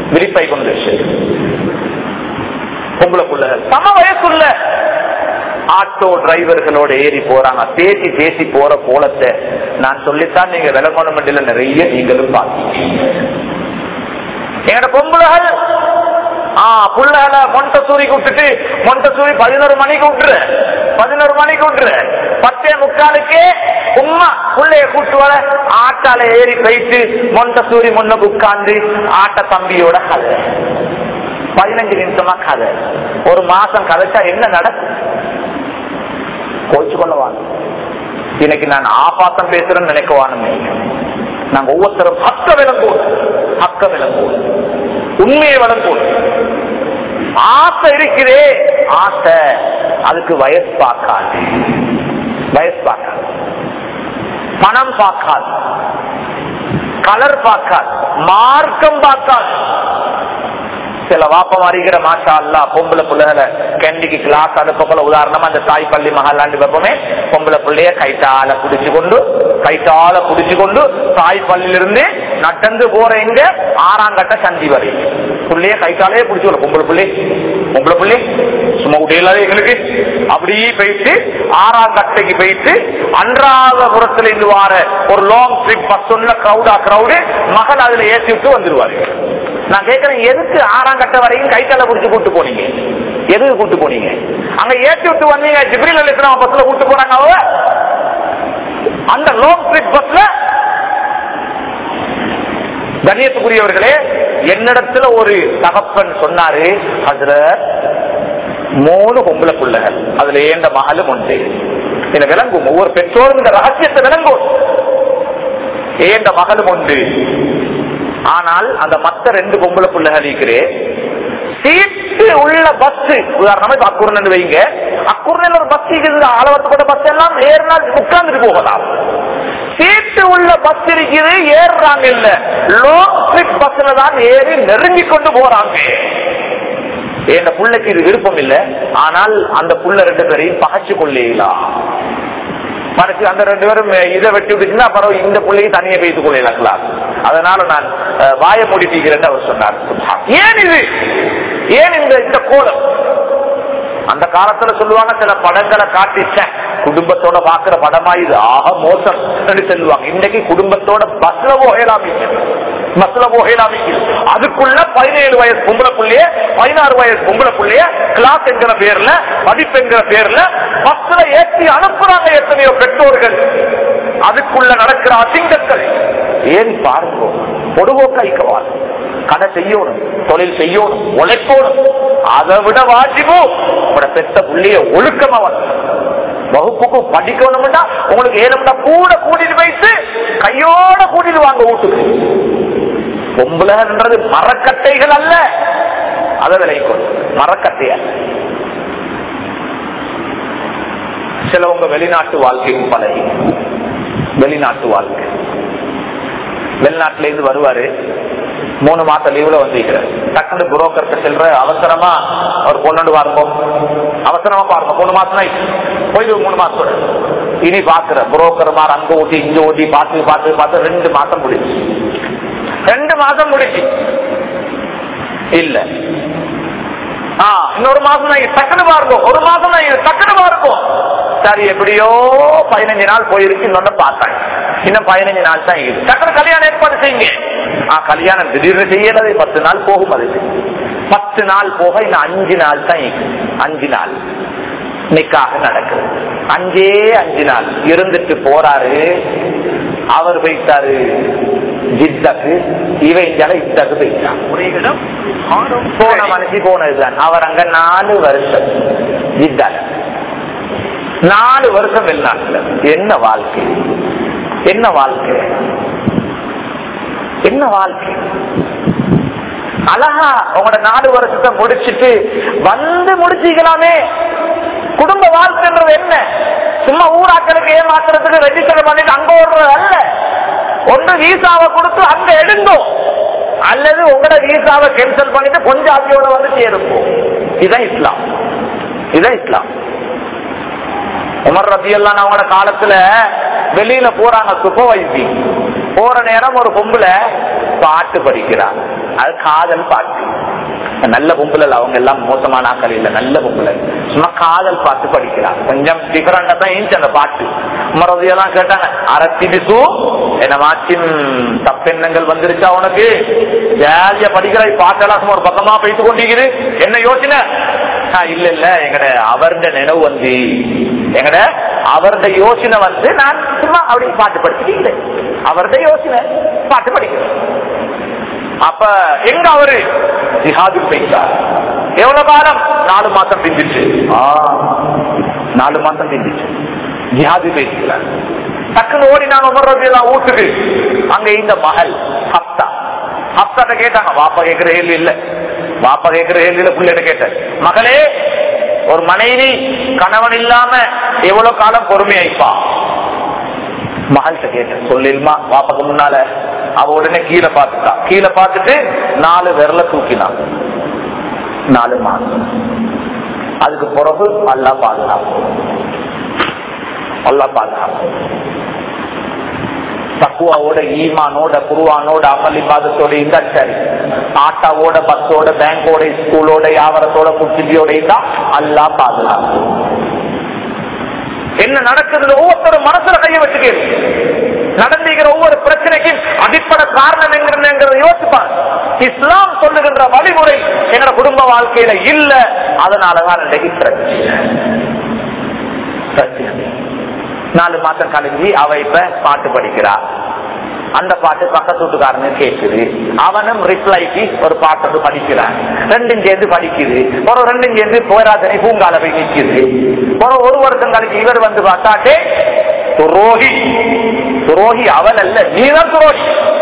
விரிப்பை கொண்டு வச்சு பொம்பளை புள்ளகள் சம வயசுள்ள ஆட்டோ டிரைவர்களோட ஏறி போறாங்க பேசி பேசி போற போலத்தை நான் சொல்லித்தான் நீங்க விலகோணமண்டில நிறைய நீங்களும் பார்த்தீங்க எங்கட பொம்பளைகள் ஆஹ் புள்ளகளை மொண்டை சூரிக்கு விட்டுட்டு மொண்டை சூரி பதினோரு மணிக்கு விட்டுரு பதினோரு மணிக்கு விட்டுரு பத்தே முக்காலுக்கே உம்மா புள்ளைய கூட்டு வர ஆட்டால ஏறி போயிட்டு மொண்டை சூரி முன்னுக்கு உட்கார்ந்து ஆட்ட தம்பியோட கதை பதினஞ்சு நிமிஷமா கதை ஒரு மாசம் கதைச்சா என்ன நடக்கும் கோச்சு கொள்ளவாங்க இன்னைக்கு நான் ஆபாத்தம் பேசுறேன்னு நினைக்கவானுமே நாங்க ஒவ்வொருத்தரும் ஹக்க விளங்குவோம் ஹக்க விளங்குவோம் உண்மையை விளங்குவோம் ஆசை இருக்குதே ஆசை அதுக்கு வயசு பார்க்காது வயசு பார்க்காது பணம் பார்க்காது கலர் பார்க்காது மார்க்கம் பார்க்காது சில வாப்பம் அறிகிற மாஷா அல்லா பொம்பளை பிள்ளைகளை கேண்டிக்கு கிளாஸ் அனுப்பல உதாரணமா அந்த தாய் பள்ளி மகாலாண்டு வைப்போமே பொம்பளை பிள்ளைய கைட்டால புடிச்சு கொண்டு கைட்டால புடிச்சு கொண்டு தாய் பள்ளியிலிருந்து நடந்து போற எங்க ஆறாம் கட்ட சந்தி வரை பிள்ளைய கைட்டாலே புடிச்சு கொள்ள பொம்பளை பிள்ளை பொம்பளை பிள்ளை சும்மா உடையலாத எங்களுக்கு அப்படியே போயிட்டு ஆறாம் கட்டைக்கு போயிட்டு அன்றாதபுரத்துல இருந்து வார ஒரு லாங் ட்ரிப் பஸ் ஒன்ன கிரௌடா கிரௌடு மகன் அதுல ஏற்றி விட்டு வந்துருவாரு நான் கேட்கிறேன் எதுக்கு ஆறாம் கட்ட வரையும் கைத்தால புடிச்சு கூட்டு போனீங்க எதுக்கு கூட்டு போனீங்க அங்க ஏற்றி விட்டு வந்தீங்க ஜிப்ரில் அலிஸ்லாம் பஸ்ல கூட்டு போறாங்க அவ அந்த லாங் ட்ரிப் பஸ்ல கண்ணியத்துக்குரியவர்களே என்னிடத்துல ஒரு தகப்பன் சொன்னாரு அதுல மூணு பொம்பளை பிள்ளைகள் அதுல ஏண்ட மகளும் உண்டு இதை விளங்கும் ஒவ்வொரு பெற்றோரும் இந்த ரகசியத்தை விளங்கும் ஏண்ட மகளும் உண்டு ஆனால் அந்த மத்த ரெண்டு பொம்பளை பிள்ளைகள் இருக்கிறே சீட்டு உள்ள பஸ் உதாரணமா இப்ப அக்குர்ணன் வைங்க அக்குர்ணன் ஒரு பஸ் இருக்குது அளவத்துப்பட்ட பஸ் எல்லாம் ஏறினால் உட்கார்ந்துட்டு போகலாம் சீட்டு உள்ள பஸ் இருக்குது ஏறுறாங்க இல்ல லாங் ட்ரிப் பஸ்ல தான் ஏறி நெருங்கி கொண்டு போறாங்க என் புள்ளைக்கு இது விருப்பம் இல்லை ஆனால் அந்த புள்ள ரெண்டு பேரையும் பகச்சு கொள்ளலாம் மனசு அந்த ரெண்டு பேரும் இதை வெட்டி விட்டுச்சுன்னா அப்புறம் இந்த பிள்ளைக்கு தனியை பேசிக் கொள்ளலாம் கிளாஸ் அதனால நான் அஹ், வாய முடிப்பீங்கிறேன் அவர் சொன்னார் ஏன் இது ஏன் இந்த இந்த கோலம் அந்த காலத்துல சொல்லுவாங்க சில படங்களை காட்டிச்ச குடும்பத்தோட பாக்குற படமா இது ஆக மோசம் என்று சொல்லுவாங்க இன்னைக்கு குடும்பத்தோட பஸ்ல போகலாமிங்க பஸ்ல போகலாமிங்க அதுக்குள்ள பதினேழு வயசு பொம்பளை புள்ளைய பதினாறு வயசு பொம்பளை புள்ளைய கிளாஸ் என்கிற பேர்ல மதிப்பு என்கிற பேர்ல பஸ்ல ஏற்றி அனுப்புறாங்க எத்தனையோ பெற்றோர்கள் அதுக்குள்ள நடக்கிற அசிங்கங்கள் ஏன் பாருங்க பொடுவோக்காய்க்கவான் கடை செய்யணும் தொழில் செய்யணும் உழைக்கணும் அதை விட வாஜிபோ உங்களோட பெத்த புள்ளிய ஒழுக்கமா வளர்க்கணும். வகுப்புக்கு படிக்கணும்னா உங்களுக்கு ஏழும்னா கூட கூட்டிட்டு வைத்து கையோட கூட்டிட்டு வாங்க வீட்டுக்கு பொம்பளைன்றது மரக்கட்டைகள் அல்ல அதை விளைக்கணும் மரக்கட்டை அல்ல சிலவங்க வெளிநாட்டு வாழ்க்கையும் பழகி வெளிநாட்டு வாழ்க்கை வெளிநாட்டுல இருந்து வருவாரு மூணு மாசம் லீவ்ல வந்திருக்கிறார் டக்குனு புரோக்கர்கிட்ட செல்ற அவசரமா அவர் கொண்டு வாருங்க அவசரமா பாருங்க மூணு மாசம் ஆயிடுச்சு போயிடு மூணு மாசம் இனி பாக்குற புரோக்கர் மார் அங்க ஓட்டி இங்க ஓட்டி பார்த்து பார்த்து பார்த்து ரெண்டு மாசம் முடிச்சு ரெண்டு மாசம் முடிச்சு இல்ல ஆ, இன்னொரு மாசம் தான் டக்குனு பாருங்க ஒரு மாசம் தான் டக்குனு பாருங்க சரி எப்படியோ பதினஞ்சு நாள் போயிருக்கு இன்னொன்னு பார்த்தாங்க இன்னும் பதினஞ்சு நாள் தான் இது டக்குனு கல்யாணம் ஏற்பாடு செய்யுங்க ஆ கல்யாணம் திடீர்னு செய்யறது பத்து நாள் போகும் அது பத்து நாள் போக இன்னும் அஞ்சு நாள் தான் இருக்கு. அஞ்சு நாள் நிக்காக நடக்குது அஞ்சே அஞ்சு நாள் இருந்துட்டு போறாரு அவர் போயிட்டாரு ஜித்தாக்கு இவ இந்தியால இத்தாக்கு போயிட்டான் போன மனுஷி போனதுதான் அவர் அங்க நாலு வருஷம் ஜித்தால நாலு வருஷம் வெளிநாட்டுல என்ன வாழ்க்கை என்ன வாழ்க்கை என்ன வாழ்க்கை அழகா உங்களோட நாலு வருஷத்தை முடிச்சிட்டு வந்து முடிச்சிக்கலாமே குடும்ப வாழ்க்கைன்றது என்ன சும்மா ஊராக்களுக்கு ஏமாத்துறதுக்கு ரெஜிஸ்டர் பண்ணிட்டு அங்க ஓடுறது அல்ல ஒன்று வீசாவை கொடுத்து அங்க எடுங்கோ அல்லது உங்களோட வீசாவை கேன்சல் பண்ணிட்டு கொஞ்சம் ஆட்சியோட வந்து சேருப்போம் இதுதான் இஸ்லாம் இதுதான் இஸ்லாம் உமர் ரத்தி எல்லாம் அவங்களோட காலத்துல வெளியில போறாங்க சுப்பவைசி போற நேரம் ஒரு பொம்புல பாட்டு படிக்கிறார் அது காதல் பாட்டு நல்ல பொம்புல இல்ல அவங்க எல்லாம் மோசமான ஆக்கள் இல்ல நல்ல பொம்புல சும்மா காதல் பாட்டு படிக்கிறார் கொஞ்சம் டிஃபரெண்டா தான் இருந்துச்சு அந்த பாட்டு மறதியெல்லாம் கேட்டாங்க அரத்தி பிசு என்ன மாச்சின் தப்பெண்ணங்கள் வந்துருச்சா உனக்கு ஜாலியா படிக்கிற பாட்டெல்லாம் சும்மா ஒரு பக்கமா போயிட்டு கொண்டிருக்குது என்ன யோசனை ஆ, இல்ல இல்ல எங்கட அவருடைய நினைவு வந்து எங்கட அவருடைய யோசனை வந்து நான் சும்மா அப்படி பாட்டு படிச்சுட்டு அவருடைய யோசனை பாட்டு படிக்கிறேன் அப்ப எங்க அவரு ஜிஹாது போயிட்டார் எவ்வளவு காலம் நாலு மாசம் பிந்திச்சு ஆ, நாலு மாசம் பிந்திச்சு ஜிஹாது பேசிக்கிறார் டக்குன்னு ஓடி நான் உமர்றதெல்லாம் வீட்டுக்கு அங்க இந்த மகள் ஹப்தா ஹப்தாட்ட கேட்டாங்க வாப்பா கேட்கிற கேள்வி இல்ல வாப்பா கேட்கிற கேள்வி இல்ல பிள்ளைகிட்ட கேட்டேன் மகளே ஒரு மனைவி கணவன் இல்லாம எவ்வளவு காலம் பொறுமையாய்ப்பா மகள்கிட்ட கேட்டேன் சொல்லிருமா வாப்பாக்கு முன்னால அவ உடனே கீழே பார்த்துட்டா கீழே பார்த்துட்டு நாலு விரல தூக்கினான் நாலு மாசம் அதுக்கு பிறகு அல்லா பாதுகாப்பு அல்லா பாதுகாப்பு தக்குவாவோட ஈமானோட குருவானோட அமளி பாதத்தோட இருந்தா சரி ஆட்டாவோட பஸ்ஸோட பேங்கோட ஸ்கூலோட வியாபாரத்தோட குச்சியோட இருந்தா அல்லா பாதுகாப்பு என்ன நடக்குது ஒவ்வொருத்தரும் மனசுல கைய வச்சுக்கேன் நடந்துகிற ஒவ்வொரு பிரச்சனைக்கும் அடிப்படை காரணம் என்கிறத யோசிப்பாங்க இஸ்லாம் சொல்லுகின்ற வழிமுறை எங்க குடும்ப வாழ்க்கையில இல்ல அதனாலதான் இன்றைக்கு பிரச்சனை பிரச்சனை நாலு மாசம் கழிஞ்சு அவ இப்ப பாட்டு படிக்கிறா அந்த பாட்டு பக்கத்து வீட்டுக்காரனு கேட்குது அவனும் ரிப்ளைக்கு ஒரு பாட்டு படிக்கிறான் ரெண்டும் சேர்ந்து படிக்குது ஒரு ரெண்டும் சேர்ந்து போராதனை பூங்கால போய் நிற்குது ஒரு ஒரு வருஷம் கழிச்சு இவர் வந்து பார்த்தாட்டே துரோகி துரோகி அவன் அல்ல நீதான் துரோகி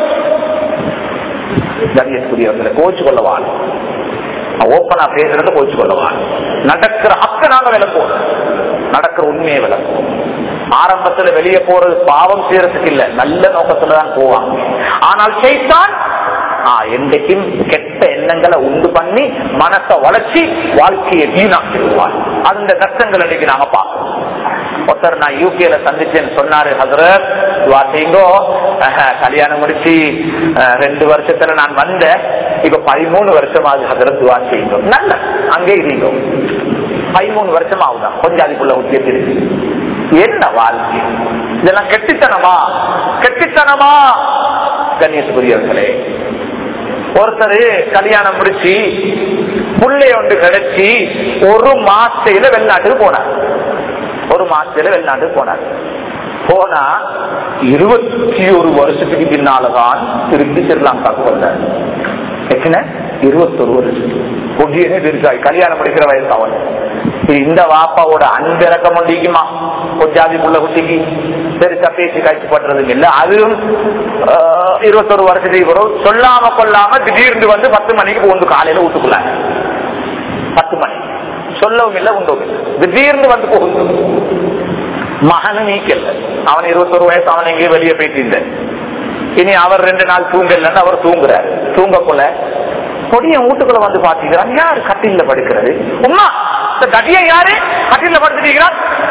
கண்ணியத்துக்குரியவர்களை கோச்சு கொள்ளவான் ஓப்பனா பேசுறத கோச்சு கொள்ளவான் நடக்கிற அக்க நாங்க விளக்குவோம் நடக்கிற உண்மையை விளக்குவோம் ஆரம்பத்துல வெளியே போறது பாவம் செய்யறதுக்கு இல்ல நல்ல நோக்கத்துல தான் போவாங்க ஆனால் செய்தான் என்றைக்கும் கெட்ட எண்ணங்களை உண்டு பண்ணி மனசை வளர்ச்சி வாழ்க்கையை வீணாக்கிடுவார் அந்த கஷ்டங்கள் அன்றைக்கு நாங்க பார்க்கணும் ஒருத்தர் நான் யூகேல சந்திச்சேன்னு சொன்னாரு ஹசரத் வாசிங்கோ கல்யாணம் முடிச்சு அஹ், ரெண்டு வருஷத்துல நான் வந்தேன் இப்ப பதிமூணு வருஷம் ஆகுது ஹசரத் துவா செய்யுங்க நல்ல அங்கே இருந்தோ பதிமூணு வருஷம் ஆகுதான் கொஞ்சம் அதுக்குள்ள உத்தியத்து இருக்கு என்ன வாழ்க்கை இதெல்லாம் கெட்டித்தனமா கெட்டித்தனமா கண்ணியத்துக்குரியவர்களே ஒருத்தர் கல்யாணம் முடிச்சு புள்ளை ஒன்று கிடைச்சி ஒரு மாசையில வெளிநாட்டுக்கு போனார் ஒரு மாசத்துல வெளிநாட்டுக்கு போனார் போனா இருபத்தி ஒரு வருஷத்துக்கு பின்னாலதான் திருப்பி ஸ்ரீலங்காக்கு வந்தார் எத்தனை இருபத்தொரு வருஷம் பொடியனே இருக்காய் கல்யாணம் படிக்கிற வயசு அவன் இந்த வாப்பாவோட அன்பிறக்கம் முடிக்குமா கொஞ்சாதி புள்ள குட்டிக்கு பெருசா பேசி காய்ச்சி பண்றதுங்க இல்ல அதுவும் ஆஹ், இருபத்தொரு வருஷத்துக்கு வரும் சொல்லாம கொள்ளாம திடீர்னு வந்து பத்து மணிக்கு வந்து காலையில வீட்டுக்குள்ள பத்து மணி சொல்லவும் இல்லை உண்டவும் இல்லை திடீர்னு வந்து போகுது மகனு நீக்கல அவன் இருபத்தொரு வயசு அவன் எங்கேயும் வெளியே போயிட்டு இருந்தேன் இனி அவர் ரெண்டு நாள் தூங்கலன்னு அவர் தூங்குறாரு தூங்கக்குள்ள கொடிய வீட்டுக்குள்ள வந்து பாத்தீங்கன்னா யாரு கட்டில படுக்கிறது உமா இந்த கட்டிய யாரு கட்டில படுத்துட்டீங்களா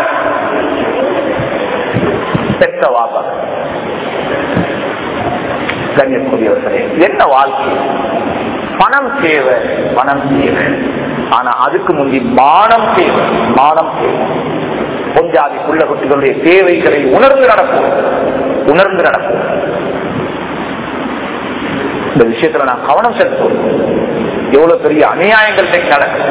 பெத்த வாப்பா கண்ணியக்கூடியவர்களே என்ன வாழ்க்கை பணம் தேவை பணம் தேவை ஆனா அதுக்கு முந்தி மானம் தேவை மானம் தேவை பொஞ்சாதி புள்ள குட்டிகளுடைய தேவைகளை உணர்ந்து நடக்கும் உணர்ந்து நடக்கும் இந்த விஷயத்துல நான் கவனம் செலுத்துவோம் எவ்வளவு பெரிய அநியாயங்கள் இன்னைக்கு நடக்குது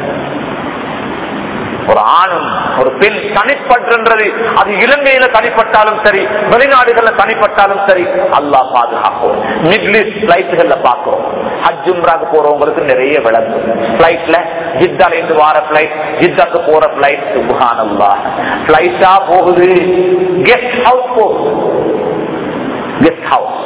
ஒரு ஆணும் ஒரு பெண் தனிப்பட்டுன்றது அது இலங்கையில தனிப்பட்டாலும் சரி வெளிநாடுகள்ல தனிப்பட்டாலும் சரி அல்லாஹ் பாதுகாப்போம் மிடில் ஈஸ்ட் பிளைட்டுகள்ல பாக்குறோம் ஹஜ் உம்ராக்கு போறவங்களுக்கு நிறைய விளங்கும் பிளைட்ல ஜித்தால இருந்து வார பிளைட் ஜித்தாக்கு போற பிளைட் சுபஹான் அல்லா பிளைட்டா போகுது கெஸ்ட் ஹவுஸ் போகுது கெஸ்ட் ஹவுஸ்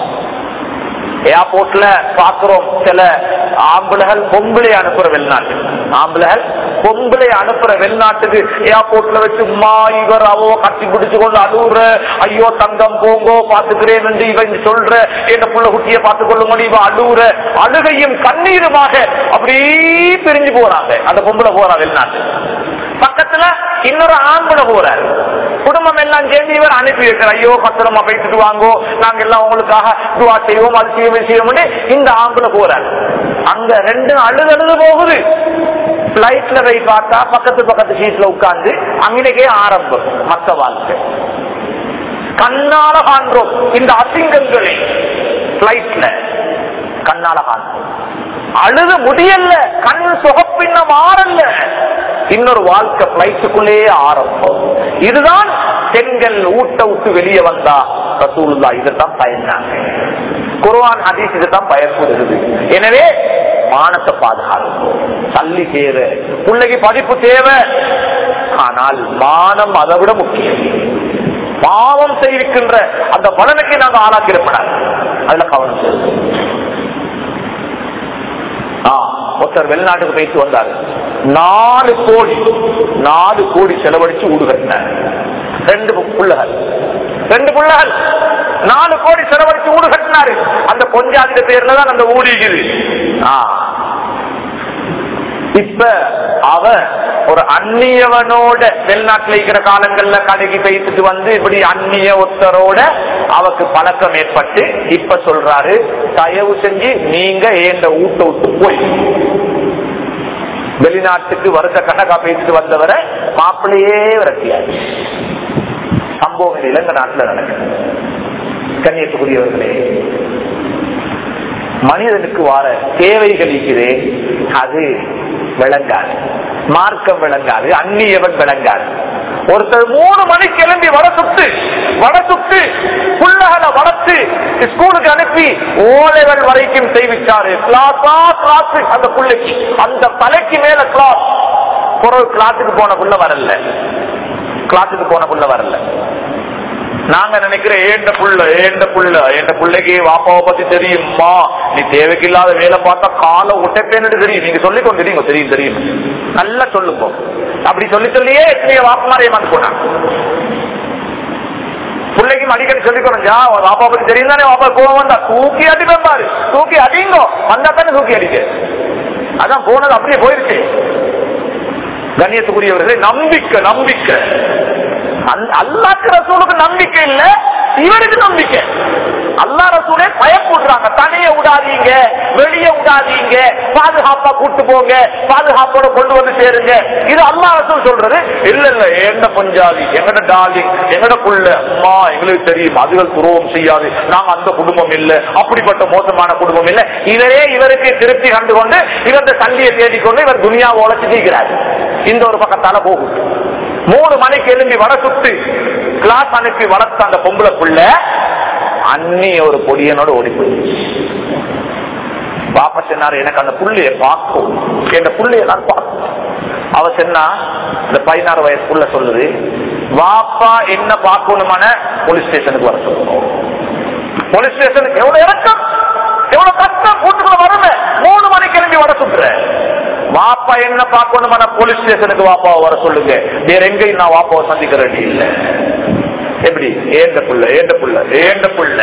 ஏர்போர்ட்ல பாக்குறோம் சில ஆம்பளைகள் பொம்பளை அனுப்புற வெளிநாட்டு ஆம்பளைகள் பொம்பளை அனுப்புற வெளிநாட்டுக்கு ஏர்போர்ட்ல வச்சு உமா இவர் அவோ கட்டி பிடிச்சு கொண்டு அழுவுற ஐயோ தங்கம் போங்கோ பாத்துக்கிறேன் என்று இவன் சொல்ற என் புள்ள குட்டிய பார்த்து கொள்ளுங்க இவ அழுவுற அழுகையும் கண்ணீருமாக அப்படியே பிரிஞ்சு போறாங்க அந்த பொம்பளை போறா வெளிநாட்டு பக்கத்துல இன்னொரு ஆம்பளை போறாரு குடும்பம் எல்லாம் சேர்ந்து இவர் அனுப்பி வைக்கிறார் ஐயோ பத்திரமா போயிட்டு வாங்கோ நாங்க எல்லாம் உங்களுக்காக துவா செய்வோம் அது செய்வோம் செய்வோம் இந்த ஆம்பளை போறாரு அங்க ரெண்டு அழுது அழுது போகுது பிளைட்ல போய் பார்த்தா பக்கத்து பக்கத்து சீட்ல உட்கார்ந்து அங்கனக்கே ஆரம்பம் மத்த வாழ்க்கை கண்ணால காண்றோம் இந்த அசிங்கங்களை பிளைட்ல கண்ணால காண்றோம் அழுது முடியல கண் சுகப்பின்ன மாறல இன்னொரு வாழ்க்கை பிளைட்டுக்குள்ளே ஆரம்பம் இதுதான் பெண்கள் ஊட்ட விட்டு வெளியே வந்தா ரசூலுல்லா இதைத்தான் பயந்தாங்க குர்ஆன் ஹதீஸ் இதைத்தான் பயன்படுகிறது எனவே மானத்தை பாதுகாக்கும் தள்ளி தேவை பிள்ளைக்கு படிப்பு தேவை ஆனால் மானம் அதை விட முக்கியம் பாவம் செய்திருக்கின்ற அந்த பலனுக்கு நாங்க ஆளாக்கிடப்படாது அதுல கவனம் செலுத்தும் ஒருத்தர் வெளிநாட்டுக்கு போயிட்டு வந்தாரு நாலு கோடி நாலு கோடி செலவழிச்சு வீடு கட்டினார் ரெண்டு பிள்ளைகள் ரெண்டு பிள்ளைகள் நாலு கோடி செலவழிச்சு வீடு கட்டினாரு அந்த கொஞ்சாதிட பேர்ல தான் அந்த ஊடு இருக்குது ஆ. இப்ப அவன் ஒரு அந்நியவனோட வெளிநாட்டுல இருக்கிற காலங்கள்ல கடைக்கு போயிட்டு வந்து இப்படி அந்நிய ஒருத்தரோட அவக்கு பழக்கம் ஏற்பட்டு இப்ப சொல்றாரு தயவு செஞ்சு நீங்க ஏந்த ஊட்ட விட்டு போய் வெளிநாட்டுக்கு வருஷ கணக்கா பேசிட்டு வந்தவரை மாப்பிள்ளையே விரட்டியாரு சம்பவம் இலங்கை நாட்டுல நடக்குது கண்ணியத்துக்குரியவர்களே மனிதனுக்கு வார தேவைகள் இருக்கிறே அது விளங்காது மார்க்கம் விளங்காது அந்நியவன் விளங்காது ஒருத்தர் மூணு மணிக்கு கிளம்பி வட சுத்து வட சுத்து புள்ளகளை வளர்த்து ஸ்கூலுக்கு அனுப்பி ஓலைகள் வரைக்கும் செய்விச்சாரு கிளாஸா கிளாஸ் அந்த புள்ளைக்கு அந்த தலைக்கு மேல கிளாஸ் பிறகு கிளாஸுக்கு போன புள்ள வரல கிளாஸுக்கு போன புள்ள வரல நாங்க நினைக்கிற ஏண்ட புள்ள ஏண்ட புள்ள ஏண்ட பிள்ளைக்கு வாப்பாவை பத்தி தெரியுமா நீ தேவைக்கில்லாத வேலை பார்த்தா காலை உட்டைப்பேன்னு தெரியும் நீங்க சொல்லி கொண்டு தெரியும் தெரியும் தெரியும் நல்லா சொல்லுங்க அப்படி சொல்லி சொல்லியே எத்தனையோ வாக்குமாரே வந்து போனாங்க பிள்ளைக்கு அடிக்கடி சொல்லி கொடுஞ்சா வாப்பா பத்தி தெரியும் தானே வாப்பா கோவம் வந்தா தூக்கி அடிப்பேன் பாரு தூக்கி அடிங்கோ வந்தா தானே தூக்கி அடிக்க அதான் போனது அப்படியே போயிருச்சு கண்ணியத்துக்குரியவர்களே நம்பிக்கை நம்பிக்கை அல்லாக்கு ரசூலுக்கு நம்பிக்கை இல்ல இவருக்கு நம்பிக்கை அல்லா ரசூலே பயப்படுறாங்க தனிய விடாதீங்க வெளியே விடாதீங்க பாதுகாப்பா கூட்டு போங்க பாதுகாப்போட கொண்டு வந்து சேருங்க இது அல்லா ரசூல் சொல்றது இல்ல இல்ல என்ன பஞ்சாதி எங்கட டார்லிங் எங்கட புள்ள அம்மா எங்களுக்கு தெரியும் அதுகள் துரோகம் செய்யாது நாங்க அந்த குடும்பம் இல்ல அப்படிப்பட்ட மோசமான குடும்பம் இல்ல இவரே இவருக்கு திருப்தி கண்டு கொண்டு இவர் இந்த சண்டியை தேடிக்கொண்டு இவர் துனியாவை உழைச்சு ஜீக்கிறார் இந்த ஒரு பக்கத்தால போகும் மூணு மணிக்கு எழும்பி வட சுத்து கிளாஸ் அனுப்பி வளர்த்த அந்த பொம்பளை புள்ள அன்னி ஒரு பொடியனோட ஓடி போயிடுச்சு பாப்பா சொன்னாரு எனக்கு அந்த புள்ளைய பார்க்கும் என் புள்ளைய நான் பார்க்கும் அவ சொன்னா இந்த பதினாறு வயசு புள்ள சொல்லுது வாப்பா என்ன பார்க்கணுமான போலீஸ் ஸ்டேஷனுக்கு வர சொல்லணும் போலீஸ் ஸ்டேஷனுக்கு எவ்வளவு இறக்கம் எவ்வளவு கஷ்டம் கூட்டுக்குள்ள வரல மூணு மணிக்கு எழும்பி வட சுத்துற வாப்பா என்ன பார்க்கணுமான போலீஸ் ஸ்டேஷனுக்கு வாப்பாவை வர சொல்லுங்க வேற எங்கேயும் நான் வாப்பாவை சந்திக்க வேண்டிய இல்லை எப்படி ஏண்ட புள்ள ஏண்ட புள்ள ஏண்ட புள்ள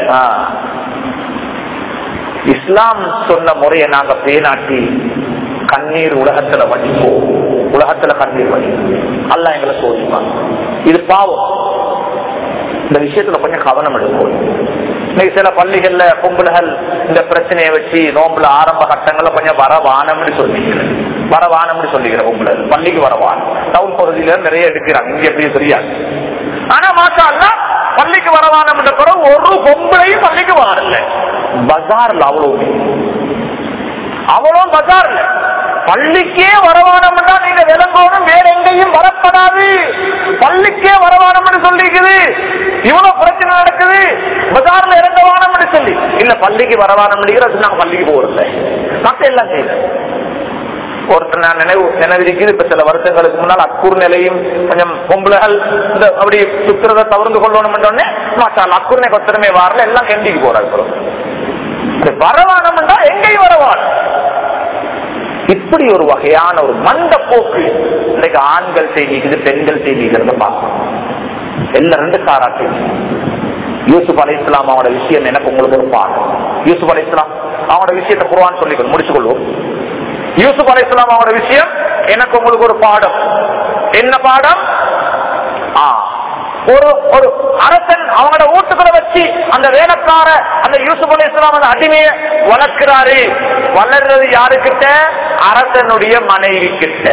இஸ்லாம் சொன்ன முறையை நாங்க பேனாட்டி கண்ணீர் உலகத்துல வடிப்போம் உலகத்துல கண்ணீர் வடிப்போம் அல்ல எங்களை சோதிப்பாங்க இது பாவம் இந்த விஷயத்துல கொஞ்சம் கவனம் எடுக்கும் இன்னைக்கு சில பள்ளிகள்ல பொம்புலகள் இந்த பிரச்சனையை வச்சு நோம்புல ஆரம்ப கட்டங்கள்ல கொஞ்சம் வரவானம்னு சொல்லிக்கிறேன் வரவானம்னு சொல்லிக்கிறேன் பொம்புலர் பள்ளிக்கு வரவான் டவுன் பகுதியில நிறைய எடுக்கிறாங்க இங்க எப்படி தெரியாது ஆனா மாசா பள்ளிக்கு வரவானம் பிறகு ஒரு பொம்பளையும் பள்ளிக்கு வரல பஜார்ல அவ்வளவு அவ்வளவு பஜார்ல பள்ளிக்கே வரவானம்னா நீங்க விளங்கணும் வேற எங்கேயும் வரப்படாது பள்ளிக்கே வரவானம்னு சொல்லிக்குது இவ்வளவு பிரச்சனை நடக்குது பஜார்ல இறங்கவானம்னு சொல்லி இல்ல பள்ளிக்கு வரவானம் நாங்க பள்ளிக்கு போறதில்ல மத்த எல்லாம் செய்யல ஒருத்தர் நான் நினைவு நினைவிருக்குது இப்ப சில வருஷங்களுக்கு முன்னால் அக்கூர் நிலையும் கொஞ்சம் பொம்பளைகள் இந்த அப்படி சுத்துறத தவிர்த்து கொள்ளணும் மாட்டால் அக்கூர்னை கொத்தனமே வரல எல்லாம் கண்டிக்கு போறாங்க வரவானம்னா எங்கேயும் வரவான் இப்படி ஒரு வகையான ஒரு மந்த போக்கு இன்னைக்கு ஆண்கள் செய்திக்குது பெண்கள் செய்திக்கிறத பார்க்கணும் எல்லாம் ரெண்டு சாரா செய்தி யூசுப் அலி இஸ்லாம் அவனோட விஷயம் எனக்கு உங்களுக்கு ஒரு பாடம் யூசுப் அலி இஸ்லாம் அவனோட விஷயத்தை குருவான் சொல்லிக்கணும் முடிச்சு கொள்வோம் யூசுப் அலி இஸ்லாம் அவனோட விஷயம் எனக்கு உங்களுக்கு ஒரு பாடம் என்ன பாடம் ஆ ஒரு ஒரு அரசன் அவங்களோட வீட்டுக்குள்ள வச்சு அந்த வேலைக்கார அந்த யூசுப் அலி இஸ்லாம் அந்த அடிமைய வளர்க்கிறாரு வளர்றது யாருக்கிட்ட அரசனுடைய மனைவி கிட்ட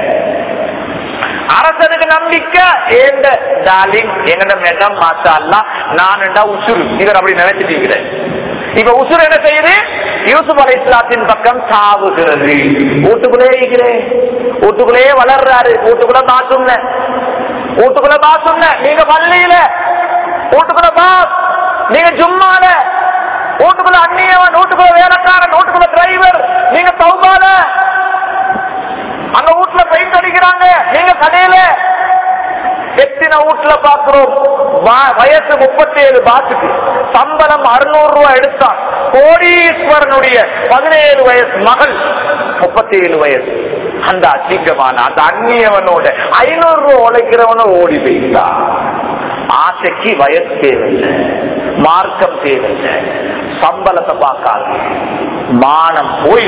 அரசனுக்கு நம்பிக்கை ஏந்த டார்லிங் எங்கட மேடம் மாசா அல்லா நான்டா உசுறு இவர் அப்படி நினைச்சிட்டு இருக்கிறேன் இப்ப உசுர் என்ன செய்யுது யூசுப் அலை இஸ்லாத்தின் பக்கம் சாவுகிறது வீட்டுக்குள்ளே இருக்கிறேன் வீட்டுக்குள்ளேயே வளர்றாரு வீட்டுக்குள்ள பாசுன்ன வீட்டுக்குள்ள பாசுன்ன நீங்க பள்ளியில வீட்டுக்குள்ள பாஸ் நீங்க ஜும்மால வீட்டுக்குள்ள அந்நியவன் வீட்டுக்குள்ள வேலைக்காரன் வீட்டுக்குள்ள டிரைவர் நீங்க தௌபால அங்க வீட்டுல பெயிண்ட் அடிக்கிறாங்க நீங்க கடையில எத்தனை வீட்டுல பாக்குறோம் வ- வயசு முப்பத்தி ஏழு பாத்துக்கு சம்பளம் அறுநூறு ரூபாய் எடுத்தான் கோடீஸ்வரனுடைய பதினேழு வயசு மகள் முப்பத்தி ஏழு வயசு அந்த அசிங்கமான அந்த அந்நியவனோட ஐநூறு ரூபாய் உழைக்கிறவன ஓடி போயிட்டான் ஆசைக்கு வயசு தேவையில்லை மார்க்கம் தேவையில்லை சம்பளத்தை பார்க்காது மானம் போய்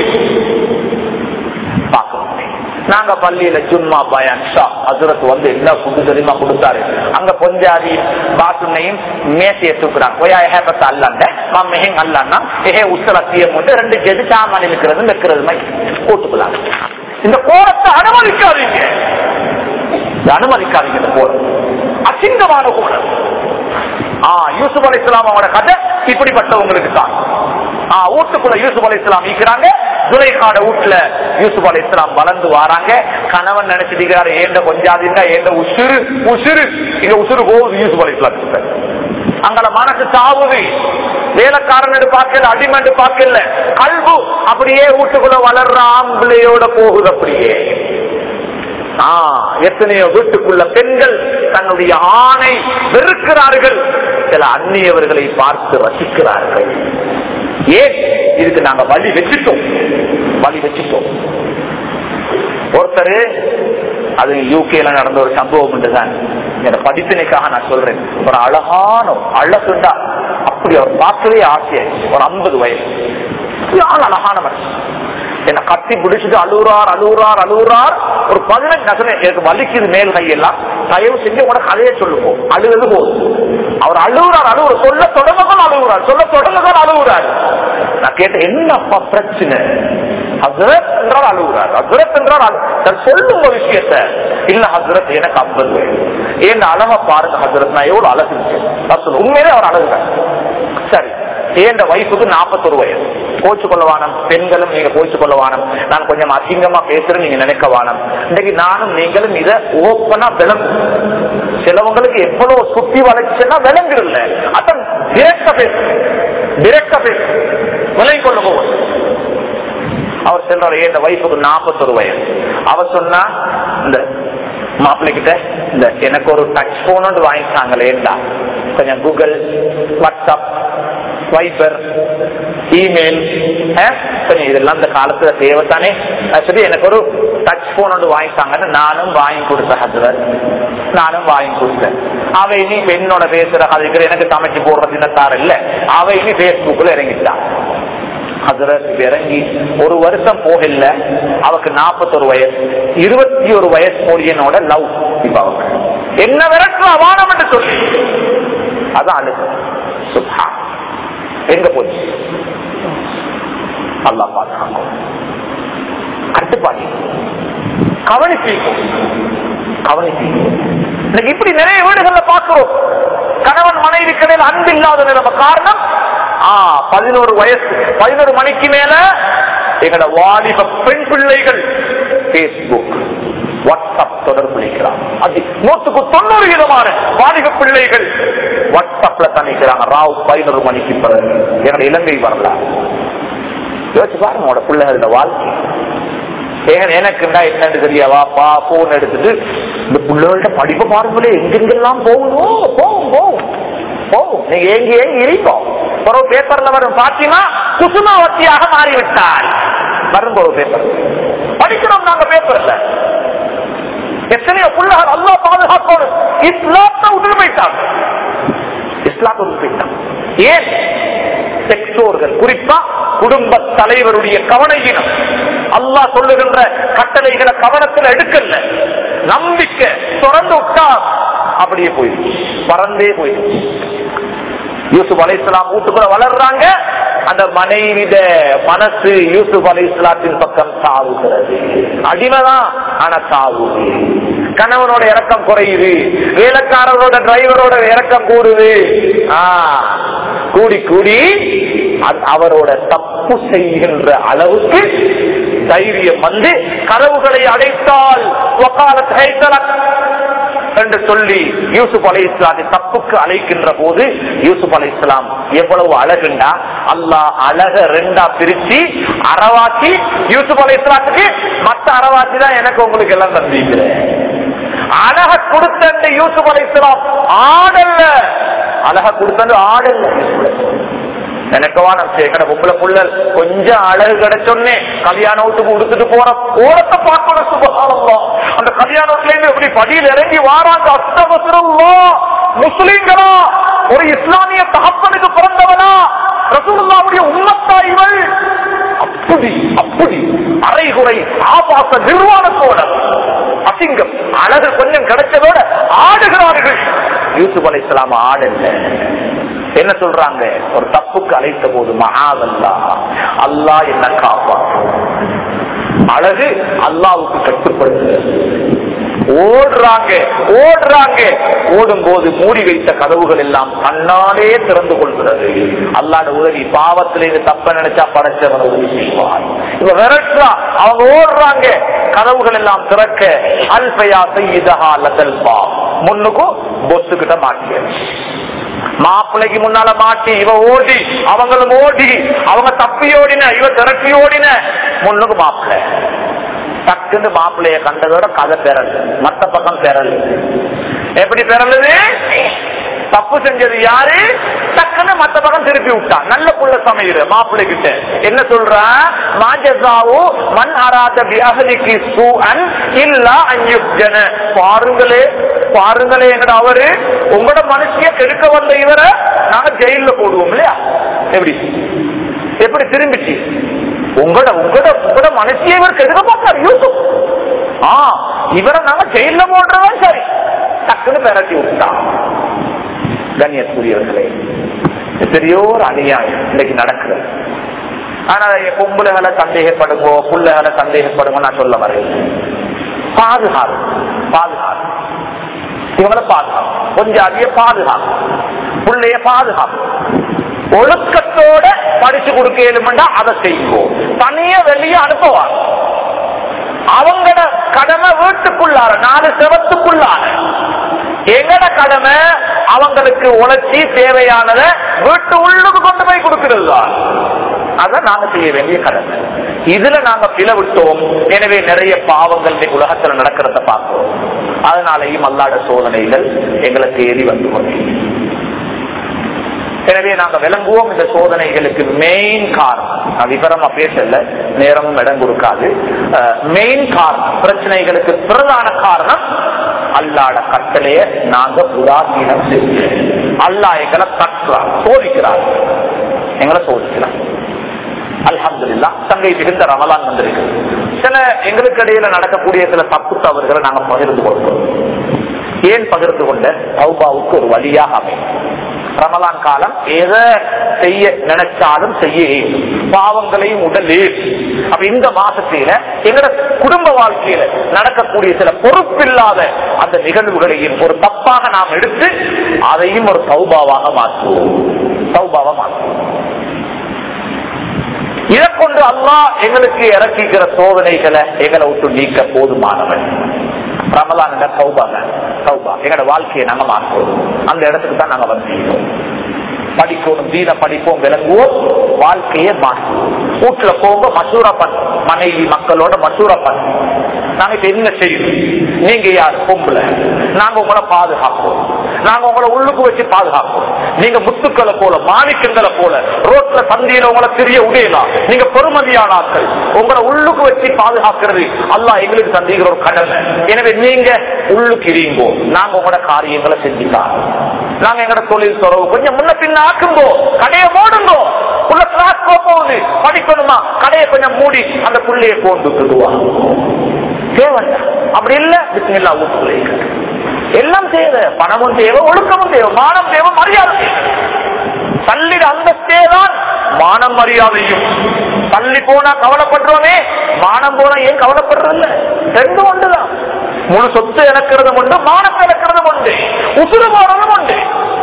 பார்க்க முடியும் நாங்க பள்ளியில ஜும்மா பயான் ஷா ஹசரத் வந்து என்ன ஃபுட்டு தெரியுமா கொடுத்தாரு அங்க பொஞ்சாதி பாத்துனையும் மேசைய தூக்குறாங்க ஒயா ஹேபத் அல்லாண்ட மம்மெஹிங் அல்லான்னா ஏஹே உத்தரத்தியம் வந்து ரெண்டு ஜெது சாமான் இருக்கிறது வைக்கிறது மாதிரி போட்டுக்கலாம் இந்த கோலத்தை அனுமதிக்காதீங்க இதை அனுமதிக்காதீங்க இந்த கோலம் அசிங்கமான கோலம் ஆ யூசுப் அலி இஸ்லாமோட கதை இப்படிப்பட்டவங்களுக்கு தான் ஆ வீட்டுக்குள்ள யூசுப் அலி இஸ்லாம் இருக்கிறாங்க துலைகாட வீட்டுல யூசுப் அலி இஸ்லாம் வளர்ந்து வராங்க கணவன் நினைச்சிட்டு ஏண்ட கொஞ்சாதீங்க ஏண்ட உசுறு உசுறு இங்க உசுறு போகுது யூசுப் அலி இஸ்லாம் அங்கள மனசு சாவுது வேலைக்காரன் பார்க்கல அடிமண்டு பார்க்கல கல்பு அப்படியே வீட்டுக்குள்ள வளர்ற ஆம்பளையோட போகுது அப்படியே ஆ, எத்தனையோ வீட்டுக்குள்ள பெண்கள் தன்னுடைய ஆணை வெறுக்கிறார்கள் சில அந்நியவர்களை பார்த்து ரசிக்கிறார்கள் ஏன் இதுக்கு நாங்க வழி வச்சுட்டோம் வழி வச்சுட்டோம் ஒருத்தர் அது யூகேல நடந்த ஒரு சம்பவம் தான் என்னோட படிப்பினைக்காக நான் சொல்றேன் ஒரு அழகான அழகுண்டா அப்படி அவர் பார்க்கவே ஆசையாச்சு ஒரு ஐம்பது வயசு சரியான அழகான மனுஷன் என்ன கத்தி பிடிச்சிட்டு அழுகுறார் அழுகுறார் அழுகுறார் ஒரு பதினஞ்சு நசனை எனக்கு வலிக்குது மேல் கையெல்லாம் தயவு செஞ்சு உங்களோட கதையை சொல்லுவோம் அழுகுது போதும் அவர் அழுகுறார் அழுகுற சொல்ல தொடங்கதான் அழுகுறார் சொல்ல தொடங்கதான் அழுகுறார் நான் கேட்டேன் என்னப்பா பிரச்சனை ஹசரத் என்றால் அழுகுறார் ஹசரத் என்றால் அழு- சரி, சொல்லுங்க ஒரு விஷயத்த இல்ல ஹசரத் எனக்கு ஐம்பது வயது ஏன் அழகா பாருங்க ஹசரத் நான் எவ்வளவு அழகு நான் சொல்லுவேன் உண்மையிலே அவர் அழகுதான் சரி ஏண்ட வயசுக்கு நாற்பத்தொரு வயசு கோச்சு கொள்ளவானம் பெண்களும் நீங்க கோச்சு கொள்ளவானம் நான் கொஞ்சம் அசிங்கமா பேசுறேன் நீங்க நினைக்க வானம் இன்னைக்கு நானும் நீங்களும் இத ஓப்பனா விளங்கும் சிலவங்களுக்கு எவ்வளவு சுத்தி வளைச்சுன்னா விளங்குறதில்ல அதான் டிரெக்டா பேசு டிரெக்டா பேசு விலை கொள்ள போவது அவர் சொல்றாரு என் வயசுக்கு நாற்பத்தொரு வயசு அவர் சொன்னா இந்த மாப்பிள்ளை கிட்ட இந்த எனக்கு ஒரு டச் போன் ஒன்று வாங்கிட்டாங்களேண்டா கொஞ்சம் கூகுள் வாட்ஸ்அப் வைபர் இமெயில் கொஞ்சம் இதெல்லாம் இந்த காலத்துல தேவைத்தானே அது சொல்லி எனக்கு ஒரு டச் போன் ஒன்று வாங்கிட்டாங்கன்னு நானும் வாங்கி கொடுத்தேன் ஹசரத் நானும் வாங்கி கொடுத்தேன் அவ இனி பெண்ணோட பேசுற அதுக்கு எனக்கு சமைச்சு போடுற தினத்தார் இல்ல அவ இனி பேஸ்புக்ல இறங்கிட்டான் ஹசரத் இறங்கி ஒரு வருஷம் போகல அவக்கு நாற்பத்தொரு வயசு இருபத்தி ஒரு வயசு போலியனோட லவ் இப்ப அவக்கு என்ன விரட்டு அவானம் என்று சொல்லி அதான் அழுது சுபா எங்க போச்சு அல்லா பாதுகாக்கும் கட்டுப்பாடு கவனிப்பீக்கும் கவனிப்பீக்கும் இன்னைக்கு இப்படி நிறைய வீடுகள்ல பாக்குறோம் கணவன் மனைவி கடையில் அன்பு இல்லாத நிலைமை காரணம் ஆ பதினோரு வயசு பதினோரு மணிக்கு மேல எங்களோட வாலிப பெண் பிள்ளைகள் பேஸ்புக் வாட்ஸ்அப் தொடர்பு நிற்கிறாங்க அது நூற்றுக்கு தொண்ணூறு விதமான வாலிப பிள்ளைகள் வாட்ஸ்அப்ல தான் நிற்கிறாங்க ராவ் பதினோரு மணிக்கு பிறகு எங்களோட இலங்கை வரலாம் யோசிச்சு பாருங்க உங்களோட பிள்ளைகளோட வாழ்க்கை ஏன் எனக்குண்டா என்னன்னு தெரியாவா பா போன் எடுத்துட்டு இந்த பிள்ளைகள்ட்ட படிப்பை பாருங்களே எங்கெங்கெல்லாம் போகணும் போகும் போகும் போகும் நீங்க எங்க எங்க இருப்போம் ஒரு பேப்பர்ல வரும் பாத்தீங்கன்னா குசுமாவத்தியாக மாறிவிட்டார் வரும் ஒரு பேப்பர் நாங்க பேப்பர்ல எத்தனையோ பிள்ளைகள் அல்லா பாதுகாக்கணும் இஸ்லாத்தை விட்டு போயிட்டாங்க இஸ்லாத்தை விட்டு போயிட்டாங்க ஏன் பெற்றோர்கள் குறிப்பா குடும்ப தலைவருடைய கவனையினம் அல்லாஹ் சொல்லுகின்ற கட்டளைகளை கவனத்தில் எடுக்கல நம்பிக்கை தொடர்ந்து விட்டா அப்படியே போயிடுச்சு பறந்தே போயிடுச்சு யூசுப் அலை இஸ்லாம் வீட்டுக்குள்ள வளர்றாங்க அந்த மனைவிட மனசு யூசுப் அலை இஸ்லாத்தின் பக்கம் சாவுகிறது அடிமைதான் ஆனா சாவுது கணவனோட இறக்கம் குறையுது வேலைக்காரரோட டிரைவரோட இறக்கம் கூடுது ஆ, கூடி கூடி அது அவரோட தப்பு செய்கின்ற அளவுக்கு தைரியம் வந்து கதவுகளை அடைத்தால் வக்காலத் ஹைதலக் என்று சொல்லி யூசுப் அலை இஸ்லாத்தை தப்புக்கு அழைக்கின்ற போது யூசுப் அலை இஸ்லாம் எவ்வளவு அழகுண்டா அல்லாஹ் அழக ரெண்டா பிரிச்சு அறவாச்சி யூசுப் அலை இஸ்லாத்துக்கு மத்த அறவாச்சி தான் எனக்கு உங்களுக்கு எல்லாம் தந்திக்கிறேன் அழக கொடுத்த யூசுப் அலை இஸ்லாம் ஆடல்ல அழக கொடுத்தது ஆடல்ல எனக்கவா நான் எங்கட பொம்பளை புள்ள கொஞ்சம் அழகு கிடைச்சோன்னே கல்யாண வீட்டுக்கு உடுத்துட்டு போற கோலத்தை பார்க்கணும் சுபகாலம் அந்த கல்யாணத்துல இருந்து எப்படி படியில் இறங்கி வாராங்க அஸ்தவசிரல்லா முஸ்லிம்களா ஒரு இஸ்லாமிய தகப்பனுக்கு பிறந்தவனா ரசூலுல்லாவுடைய உம்மத்தா இவள் அப்படி அப்படி அரைகுறை ஆபாச நிர்வாணத்தோட அசிங்கம் அழகு கொஞ்சம் கிடைச்சதோட ஆடுகிறார்கள் யூசுப் அலை இஸ்லாம் ஆடல்ல என்ன சொல்றாங்க ஒரு தப்புக்கு அழைத்த போது மகாதல்லா அல்லாஹ் என்ன காப்பாற்றும் அழகு அல்லாவுக்கு கட்டுப்படுகிறது ஓடுறாங்க ஓடுறாங்க ஓடும் போது மூடி வைத்த கதவுகள் எல்லாம் தன்னாலே திறந்து கொள்கிறது அல்லாட உதவி பாவத்திலிருந்து தப்ப நினைச்சா படைச்சவன் உதவி செய்வார் இவ விரட்டுறா அவங்க ஓடுறாங்க கதவுகள் எல்லாம் திறக்க அல்பயா செய்தஹா லதல் பா முன்னுக்கும் பொத்து கிட்ட மாட்டியாச்சு மாப்பிள்ளைக்கு முன்னால மாட்டி இவ ஓடி அவங்களும் ஓடி அவங்க தப்பி ஓடின இவ திரட்டி ஓடின முன்னுக்கு மாப்பிள்ளை டக்குன்னு மாப்பிள்ளைய கண்டதோட கதை பெறல் மத்த பக்கம் பெறல் எப்படி பெறலுது தப்பு செஞ்சது யாரு டக்குன்னு மத்த பக்கம் திருப்பி விட்டான் நல்ல புள்ள சமையல் மாப்பிள்ளை கிட்ட என்ன சொல்ற மாஜசாவு மண் அராத வியாகலிக்கு சூஅன் இல்லா அஞ்சுஜன பாருங்களே பாருங்களே எங்கட அவரு உங்களோட மனுஷிய கெடுக்க வந்த இவரை நாங்க ஜெயில போடுவோம் இல்லையா எப்படி எப்படி திரும்பிச்சு உங்களோட உங்களோட உங்களோட மனுஷிய இவர் கெடுக்க பார்த்தார் யூசுப் ஆ இவரை நாங்க ஜெயில போடுறவன் சரி டக்குன்னு பெரட்டி விட்டான் கண்ணியத்துக்குரியவர்களே பெரியோர் அநியாயம் இன்னைக்கு நடக்குது ஆனா பொம்பளைகளை சந்தேகப்படுங்கோ புள்ளைகளை சந்தேகப்படுங்க நான் சொல்ல வரேன் பாதுகாப்பு பாதுகாப்பு இவங்களை பாதுகாப்பு கொஞ்சம் அதிக பாதுகாப்பு புள்ளைய பாதுகாப்பு ஒழுக்கத்தோட படிச்சு கொடுக்க ஏழுமெண்டா அதை செய்வோம் தனிய வெளியே அனுப்புவாங்க அவங்களோட கடமை வீட்டுக்குள்ளார நாலு செவத்துக்குள்ளார எங்கட கடமை அவங்களுக்கு உழைச்சி தேவையானத வீட்டு உள்ளுக்கு கொண்டு போய் கொடுக்கிறது தான் அதை நாங்க செய்ய வேண்டிய கடமை இதுல நாங்க பிளவிட்டோம் எனவே நிறைய பாவங்கள் இன்னைக்கு உலகத்துல நடக்கிறத பார்க்கிறோம் அதனாலேயும் அல்லாட சோதனைகள் எங்களுக்கு ஏறி வந்து கொண்டிருக்கிறது எனவே நாங்க விளங்குவோம் இந்த சோதனைகளுக்கு மெயின் காரணம் நான் விவரமா பேசல நேரமும் இடம் கொடுக்காது மெயின் காரணம் பிரச்சனைகளுக்கு பிரதான காரணம் அல்லாட கட்டளைய நாங்க உதாசீனம் செய்ய அல்லா எங்களை தட்டுறார் சோதிக்கிறார் எங்களை சோதிக்கிறார் அல்ஹம்துல்லா தங்கை மிகுந்த ரமலான் வந்திருக்கு சில எங்களுக்கு இடையில நடக்கக்கூடிய சில தப்பு தவறுகளை நாங்க பகிர்ந்து கொள்வோம் ஏன் பகிர்ந்து கொண்ட சௌபாவுக்கு ஒரு வழியாக அமையும் ரமலான் காலம் எதை செய்ய நினைச்சாலும் செய்ய இயலும். பாவங்களையும் உடல் ஏற்றும். அப்ப இந்த மாசத்தில எங்கட குடும்ப வாழ்க்கையில நடக்கக்கூடிய சில பொறுப்பில்லாத அந்த நிகழ்வுகளையும் ஒரு தப்பாக நாம் எடுத்து அதையும் ஒரு சௌபாவாக மாற்றுவோம் சௌபாவா மாற்றுவோம் இதை கொண்டு அல்லாஹ் எங்களுக்கு இறக்கிக்கிற சோதனைகளை எங்களை விட்டு நீக்க போதுமானவன் ரமலான் சௌபாங்க சௌபா எங்களோட வாழ்க்கையை நாங்க மாற்றுவோம் அந்த இடத்துக்கு தான் நாங்க வந்து படிக்கணும் தீன படிப்போம் விளங்குவோம் வாழ்க்கையை மாற்றுவோம் வீட்டுல போங்க மசூரா பண்ண மனைவி மக்களோட மசூரா பண்ண நாங்க இப்ப என்ன செய்யணும் நீங்க யார் பொம்பளை நாங்க உங்களை பாதுகாப்போம் நாங்க உங்களை உள்ளுக்கு வச்சு பாதுகாப்போம் நீங்க முத்துக்களை போல மாணிக்கங்களை போல ரோட்ல சந்தியில உங்களை தெரிய உடையலாம் நீங்க பெருமதியான ஆட்கள் உங்களை உள்ளுக்கு வச்சு பாதுகாக்கிறது அல்லாஹ் எங்களுக்கு சந்திக்கிற ஒரு கடமை எனவே நீங்க உள்ளுக்கு இருங்கோ நாங்க உங்களோட காரியங்களை செஞ்சுக்கலாம் நாங்க எங்கட தொழில் துறவு கொஞ்சம் முன்ன பின்ன ஆக்குங்கோ கடையை மூடுங்கோ உள்ள கிளாஸ் போகுது படிக்கணுமா கடையை கொஞ்சம் மூடி அந்த புள்ளைய கொண்டு விடுவாங்க தேவை அப்படி இல்ல பிஸ்மில்லா வீட்டுக்குள்ளே இருக்கட்டும். எல்லாம் தேவை பணமும் தேவை ஒழுக்கமும் தேவை மானம் தேவை மரியாதை தேவை தள்ளிட அந்தஸ்தே தான் மானம் மரியாதையும் தள்ளி போனா கவலைப்படுறோமே மானம் போனா ஏன் கவலைப்படுறதில்ல ரெண்டு ஒன்றுதான் முழு சொத்து இழக்கிறதும் உண்டு மானம் இழக்கிறதும் உண்டு உசுறு போறதும் உண்டு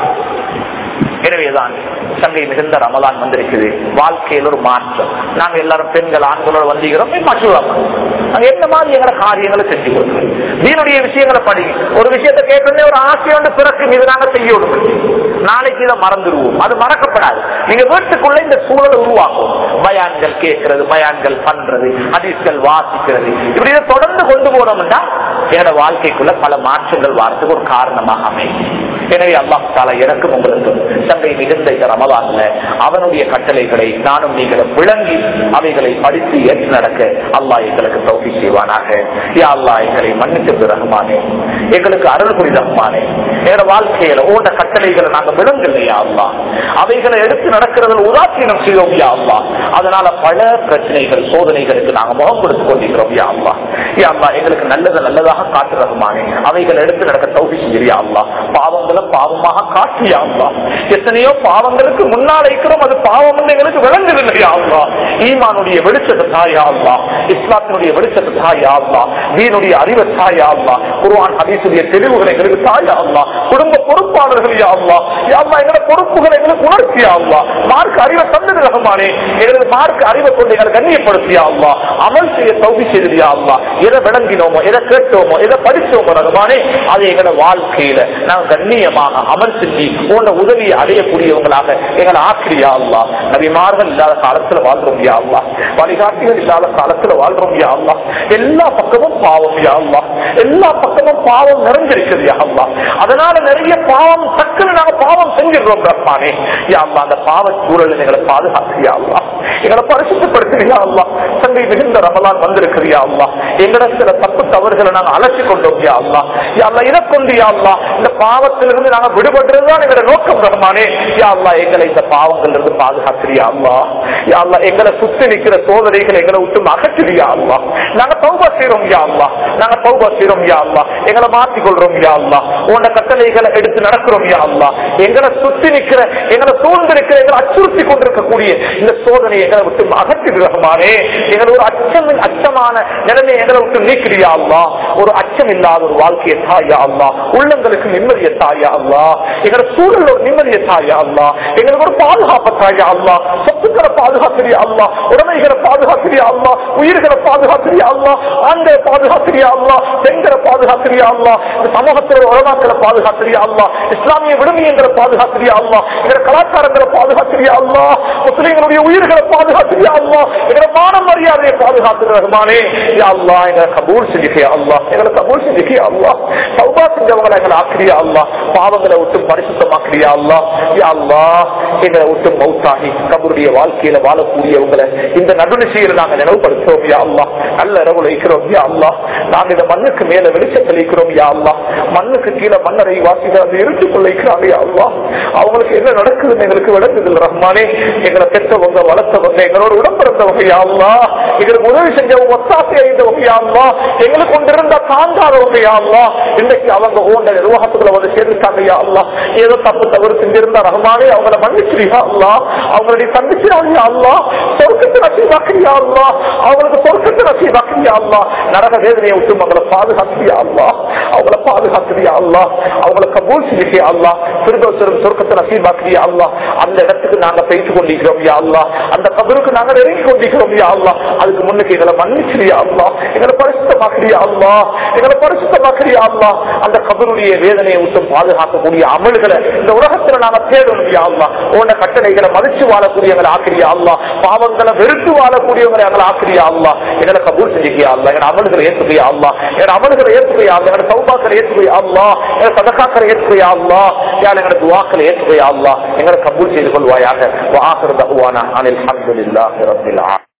எனவேதான் சங்கை மிகுந்த ரமலான் வந்திருக்குது வாழ்க்கையில் ஒரு மாற்றம் நாங்க எல்லாரும் பெண்கள் ஆண்களோட வந்திருக்கிறோம் மற்றலாம் நாங்க என்ன மாதிரி எங்களை காரியங்களை செஞ்சு கொடுக்கிறோம் நீனுடைய விஷயங்களை படி ஒரு விஷயத்தை கேட்டோன்னே ஒரு ஆசையோண்டு பிறகு மீது நாங்க செய்ய விடுவோம் நாளைக்கு இதை மறந்துடுவோம் அது மறக்கப்படாது நீங்க வீட்டுக்குள்ள இந்த சூழலை உருவாக்கும் பயான்கள் கேட்கறது பயான்கள் பண்றது ஹதீஸ்கள் வாசிக்கிறது இப்படி இதை தொடர்ந்து கொண்டு போனோம்னா என்னோட வாழ்க்கைக்குள்ள பல மாற்றங்கள் வாரத்துக்கு ஒரு காரணமாக அமையும் எனவே அல்லாஹ் தாலா எனக்கும் உங்களுக்கும் தங்கை மிகுந்த இந்த ரமலான்ல அவனுடைய கட்டளைகளை நானும் நீங்களும் விளங்கி அவைகளை படித்து ஏற்று நடக்க அல்லாஹ் எங்களுக்கு தௌஃபி செய்வானாக யா அல்லாஹ் எங்களை மன்னித்து ரஹ்மானே எங்களுக்கு அருள் புரி ரஹ்மானே எங்களோட வாழ்க்கையில ஓட கட்டளைகளை நாங்க விளங்கலையா அல்லா அவைகளை எடுத்து நடக்கிறதுல உதாசீனம் செய்வோம் யா அல்லா அதனால பல பிரச்சனைகள் சோதனைகளுக்கு நாங்க முகம் கொடுத்து கொண்டிருக்கிறோம் யா அல்லா யா அல்லா எங்களுக்கு நல்லது நல்லதாக காட்டு ரஹ்மானே அவைகளை எடுத்து நடக்க தௌஃபி செய்யா அல்லா பாவங்களை பாவமாக காட்டியா அல்லா எத்தனையோ பாவங்களுக்கு முன்னால் இருக்கிறோம் அது பாவம் என்று எங்களுக்கு விளங்குதில்லையா அல்லா ஈமானுடைய வெளிச்சத்தை தாயா அல்லா இஸ்லாத்தினுடைய வெளிச்சத்தை தாயா அல்லா வீணுடைய அறிவை தாயா அல்லா குருவான் ஹதீசுடைய தெளிவுகளை எங்களுக்கு தாயா அல்லா குடும்ப பொறுப்பாளர்கள் யா அல்லா யா அல்லா எங்களோட பொறுப்புகளை எங்களுக்கு உணர்த்தியா அல்லா மார்க் அறிவை தந்தது ரகமானே எங்களது மார்க் அறிவை கொண்டு எங்களை கண்ணியப்படுத்தியா அல்லா அமல் செய்ய தௌகி செய்தியா அல்லா எதை விளங்கினோமோ எதை கேட்டோமோ எதை படிச்சோமோ ரகமானே அதை எங்களோட வாழ்க்கையில நாங்கள் கண்ணியமாக அமல் செஞ்சு போன்ற உதவியை அடையக்கூடியவங்களாக எங்களை ஆக்கிரியா அல்லா நபிமார்கள் இல்லாத காலத்துல வாழ்றோம் யா அல்லா வழிகாட்டிகள் இல்லாத காலத்துல வாழ்றோம் யா அல்லா எல்லா பக்கமும் பாவம் யா அல்லா எல்லா பக்கமும் பாவம் நிறைஞ்சிருக்குது யா அல்லா அதனால நிறைய பாவம் டக்குன்னு நாங்க பாவம் செஞ்சிடுறோம் ரஹ்மானே யா அல்லா அந்த பாவ சூழலை எங்களை பாதுகாக்கிறியா அல்லா எங்களை பரிசுத்தப்படுத்துறியா அல்லா தங்கை மிகுந்த ரமலான் வந்திருக்கிறியா அல்லா எங்கட சில தப்பு தவறுகளை நாங்க அலசி கொண்டோம் யா அல்லா யா அல்லா இதை கொண்டு யா அல்லா இந்த பாவத்திலிருந்து நாங்க விடுபடுறதுதான் எங்களோட நோக்கம் ரஹ்மானே யா அல்லா எங்களை இந்த பாவங்கள்ல இருந்து பாதுகாக்கிறியா அல்லா யா அல்லா எங்களை சுத்தி நிக்கிற சோதனைகளை எங்களை விட்டு அகற்றியா அல்லா நாங்க தௌபா செய்யறோம் யா அல்லா நாங்க தௌபா செய்யறோம் யா அல்லா எங்களை மாற்றிக் கொள்றோம் யா அல்லா உன்ன கட்டளைகளை எடுத்து நடக்கிறோம் யா அல்லா எங்களை சுத்தி நிக்கிற எங்களை சூழ்ந்து நிற்கிற எங்களை அச்சுறுத்தி கொண்டிருக்கக்கூடிய இந்த சோதனை எங்களை விட்டு அகற்றிடுறமானே எங்களை ஒரு அச்சம் அச்சமான நிலைமை எங்களை விட்டு நீக்கிறியா அல்லா ஒரு அச்சம் இல்லாத ஒரு வாழ்க்கையை தாயா அல்லா உள்ளங்களுக்கு நிம்மதியை தாயா அல்லா எங்களோட சூழல் ஒரு நிம்மதியை தாயா அல்லா எங்களுக்கு ஒரு பாதுகாப்பு தாயா அல்லா சொத்துக்களை பாதுகாக்கிறியா அல்லா உடமைகளை பாதுகாக்கிறியா அல்லா உயிர்களை பாதுகாக்கிறியா அல்லா ஆண்களை பாதுகாக்கிறியா அல்லா பெண்களை பாதுகாக்கிறியா அல்லா இந்த சமூகத்தில் உலமாக்களை பாதுகாக்கிறியா அல்லா இஸ்லாமிய விடுமியங்களை பாதுகாக்கிறியா அல்லா எங்க கலாச்சாரங்களை பாதுகாக்கிறியா அல்லா முஸ்லீம்களுடைய உயிர்களை பாதுகாக்கிறியா அல்லா எங்க மான மரியாதையை பாதுகாக்கிற ரஹ்மானே யா அல்லா எங்களை கபூல் செஞ்சுக்கியா அல்லா எங்களை கபூல் செஞ்சுக்கியா அல்லா சௌபா செஞ்சவங்களை எங்களை ஆக்கிரியா அல்லா பாவங்களை விட்டு பரிசுத்தமாக்கிறியா அல்லா யா அல்லா எங்களை விட்டு மௌத்தாகி கபருடைய வாழ்க்கையில வாழக்கூடியவங்களை இந்த நடுநிசையில நாங்க நினைவுபடுத்துறோம் யா அல்லா நல்ல இரவு வைக்கிறோம் யா அல்லா நாங்க இந்த மண்ணுக்கு மேல வெளிச்சத்தில் வைக்கிறோம் யா அல்லா மண்ணுக்கு கீழே மண்ணரை வாசிகள் அந்த இருட்டுக்குள்ள வைக்கிறாங்க யா அல்லா அவங்களுக்கு என்ன நடக்குதுன்னு எங்களுக்கு விளங்குது ரஹ்மானே எங்களை பெற்றவங்க வளர்த்தவங்க எங்களோட உடம்பிறந்தவங்க யா அல்லா எங்களுக்கு உதவி செஞ்சவங்க ஒத்தாசை அடைந்தவங்க யா அல்லா எங்களுக்கு கொண்டிருந்த தாங்காதவங்க யா அல்லா இன்றைக்கு அவங்க ஓண்ட நிர்வாகத்துக்குள்ள வந்து சேர்ந்துட்டாங்க யா அல்லா ஏதோ தப்பு தவறு செஞ்சிருந்தா ரஹ்மானே அவங்கள மன்னிச்சிரியா அல்லா அவங்களுடைய சந்திச்சிராங்க அல்லா சொர்க்கத்தை நசீவாக்கிறியா அல்லா அவங்களுக்கு சொர்க்கத்தை நசீவாக்கிறியா அல்லா நரக வேதனையை விட்டு அவங்களை பாதுகாக்கிறியா அல்லா அவங்கள பாதுகாக்கிறியா அல்லா அவங்கள கபூல் செய்யா அல்லா திருதோசரும் சொர்க்கத்தை நசீவாக்கிறியா யா அல்லா அந்த இடத்துக்கு நாங்க பேசிக் கொண்டிருக்கிறோம் யா அல்லா அந்த கபருக்கு நாங்க நெருங்கி கொண்டிருக்கிறோம் யா அல்லா அதுக்கு முன்னுக்கு எங்களை மன்னிச்சிரியா அல்லா எங்களை பரிசுத்தமாக்கிறியா அல்லா எங்களை பரிசுத்தமாக்கிறியா அல்லா அந்த கபருடைய வேதனையை விட்டு பாதுகாக்கக்கூடிய அமல்களை இந்த உலகத்துல நாங்க தேடணும் யா அல்லா உன்ன கட்டளைகளை மதிச்சு வாழக்கூடியவங்களை ஆக்கிரியா அல்லா பாவங்களை வெறுத்து வாழக்கூடியவங்களை எங்களை ஆக்கிரியா அல்லா எங்களை கபூர் செஞ்சுக்கியா அல்லா எங்க அமல்களை ஏற்றுக்கையா அல்லா எங்க அமல்களை ஏற்றுக்கையா அல்லா எங்க சௌபாக்களை ஏற்றுக்கையா அல்லா எங்க சதகாக்களை ஏற்றுக்கையா அல்லா யார் எங்களோட துவாக்களை ஏற்றுக்கையா அல்லா எங்களை கபூர் செய்து கொள்வாயாக வாஹர் தகுவானா அனில் அஹமதுல்லாஹி ரப்பில் ஆலமீன்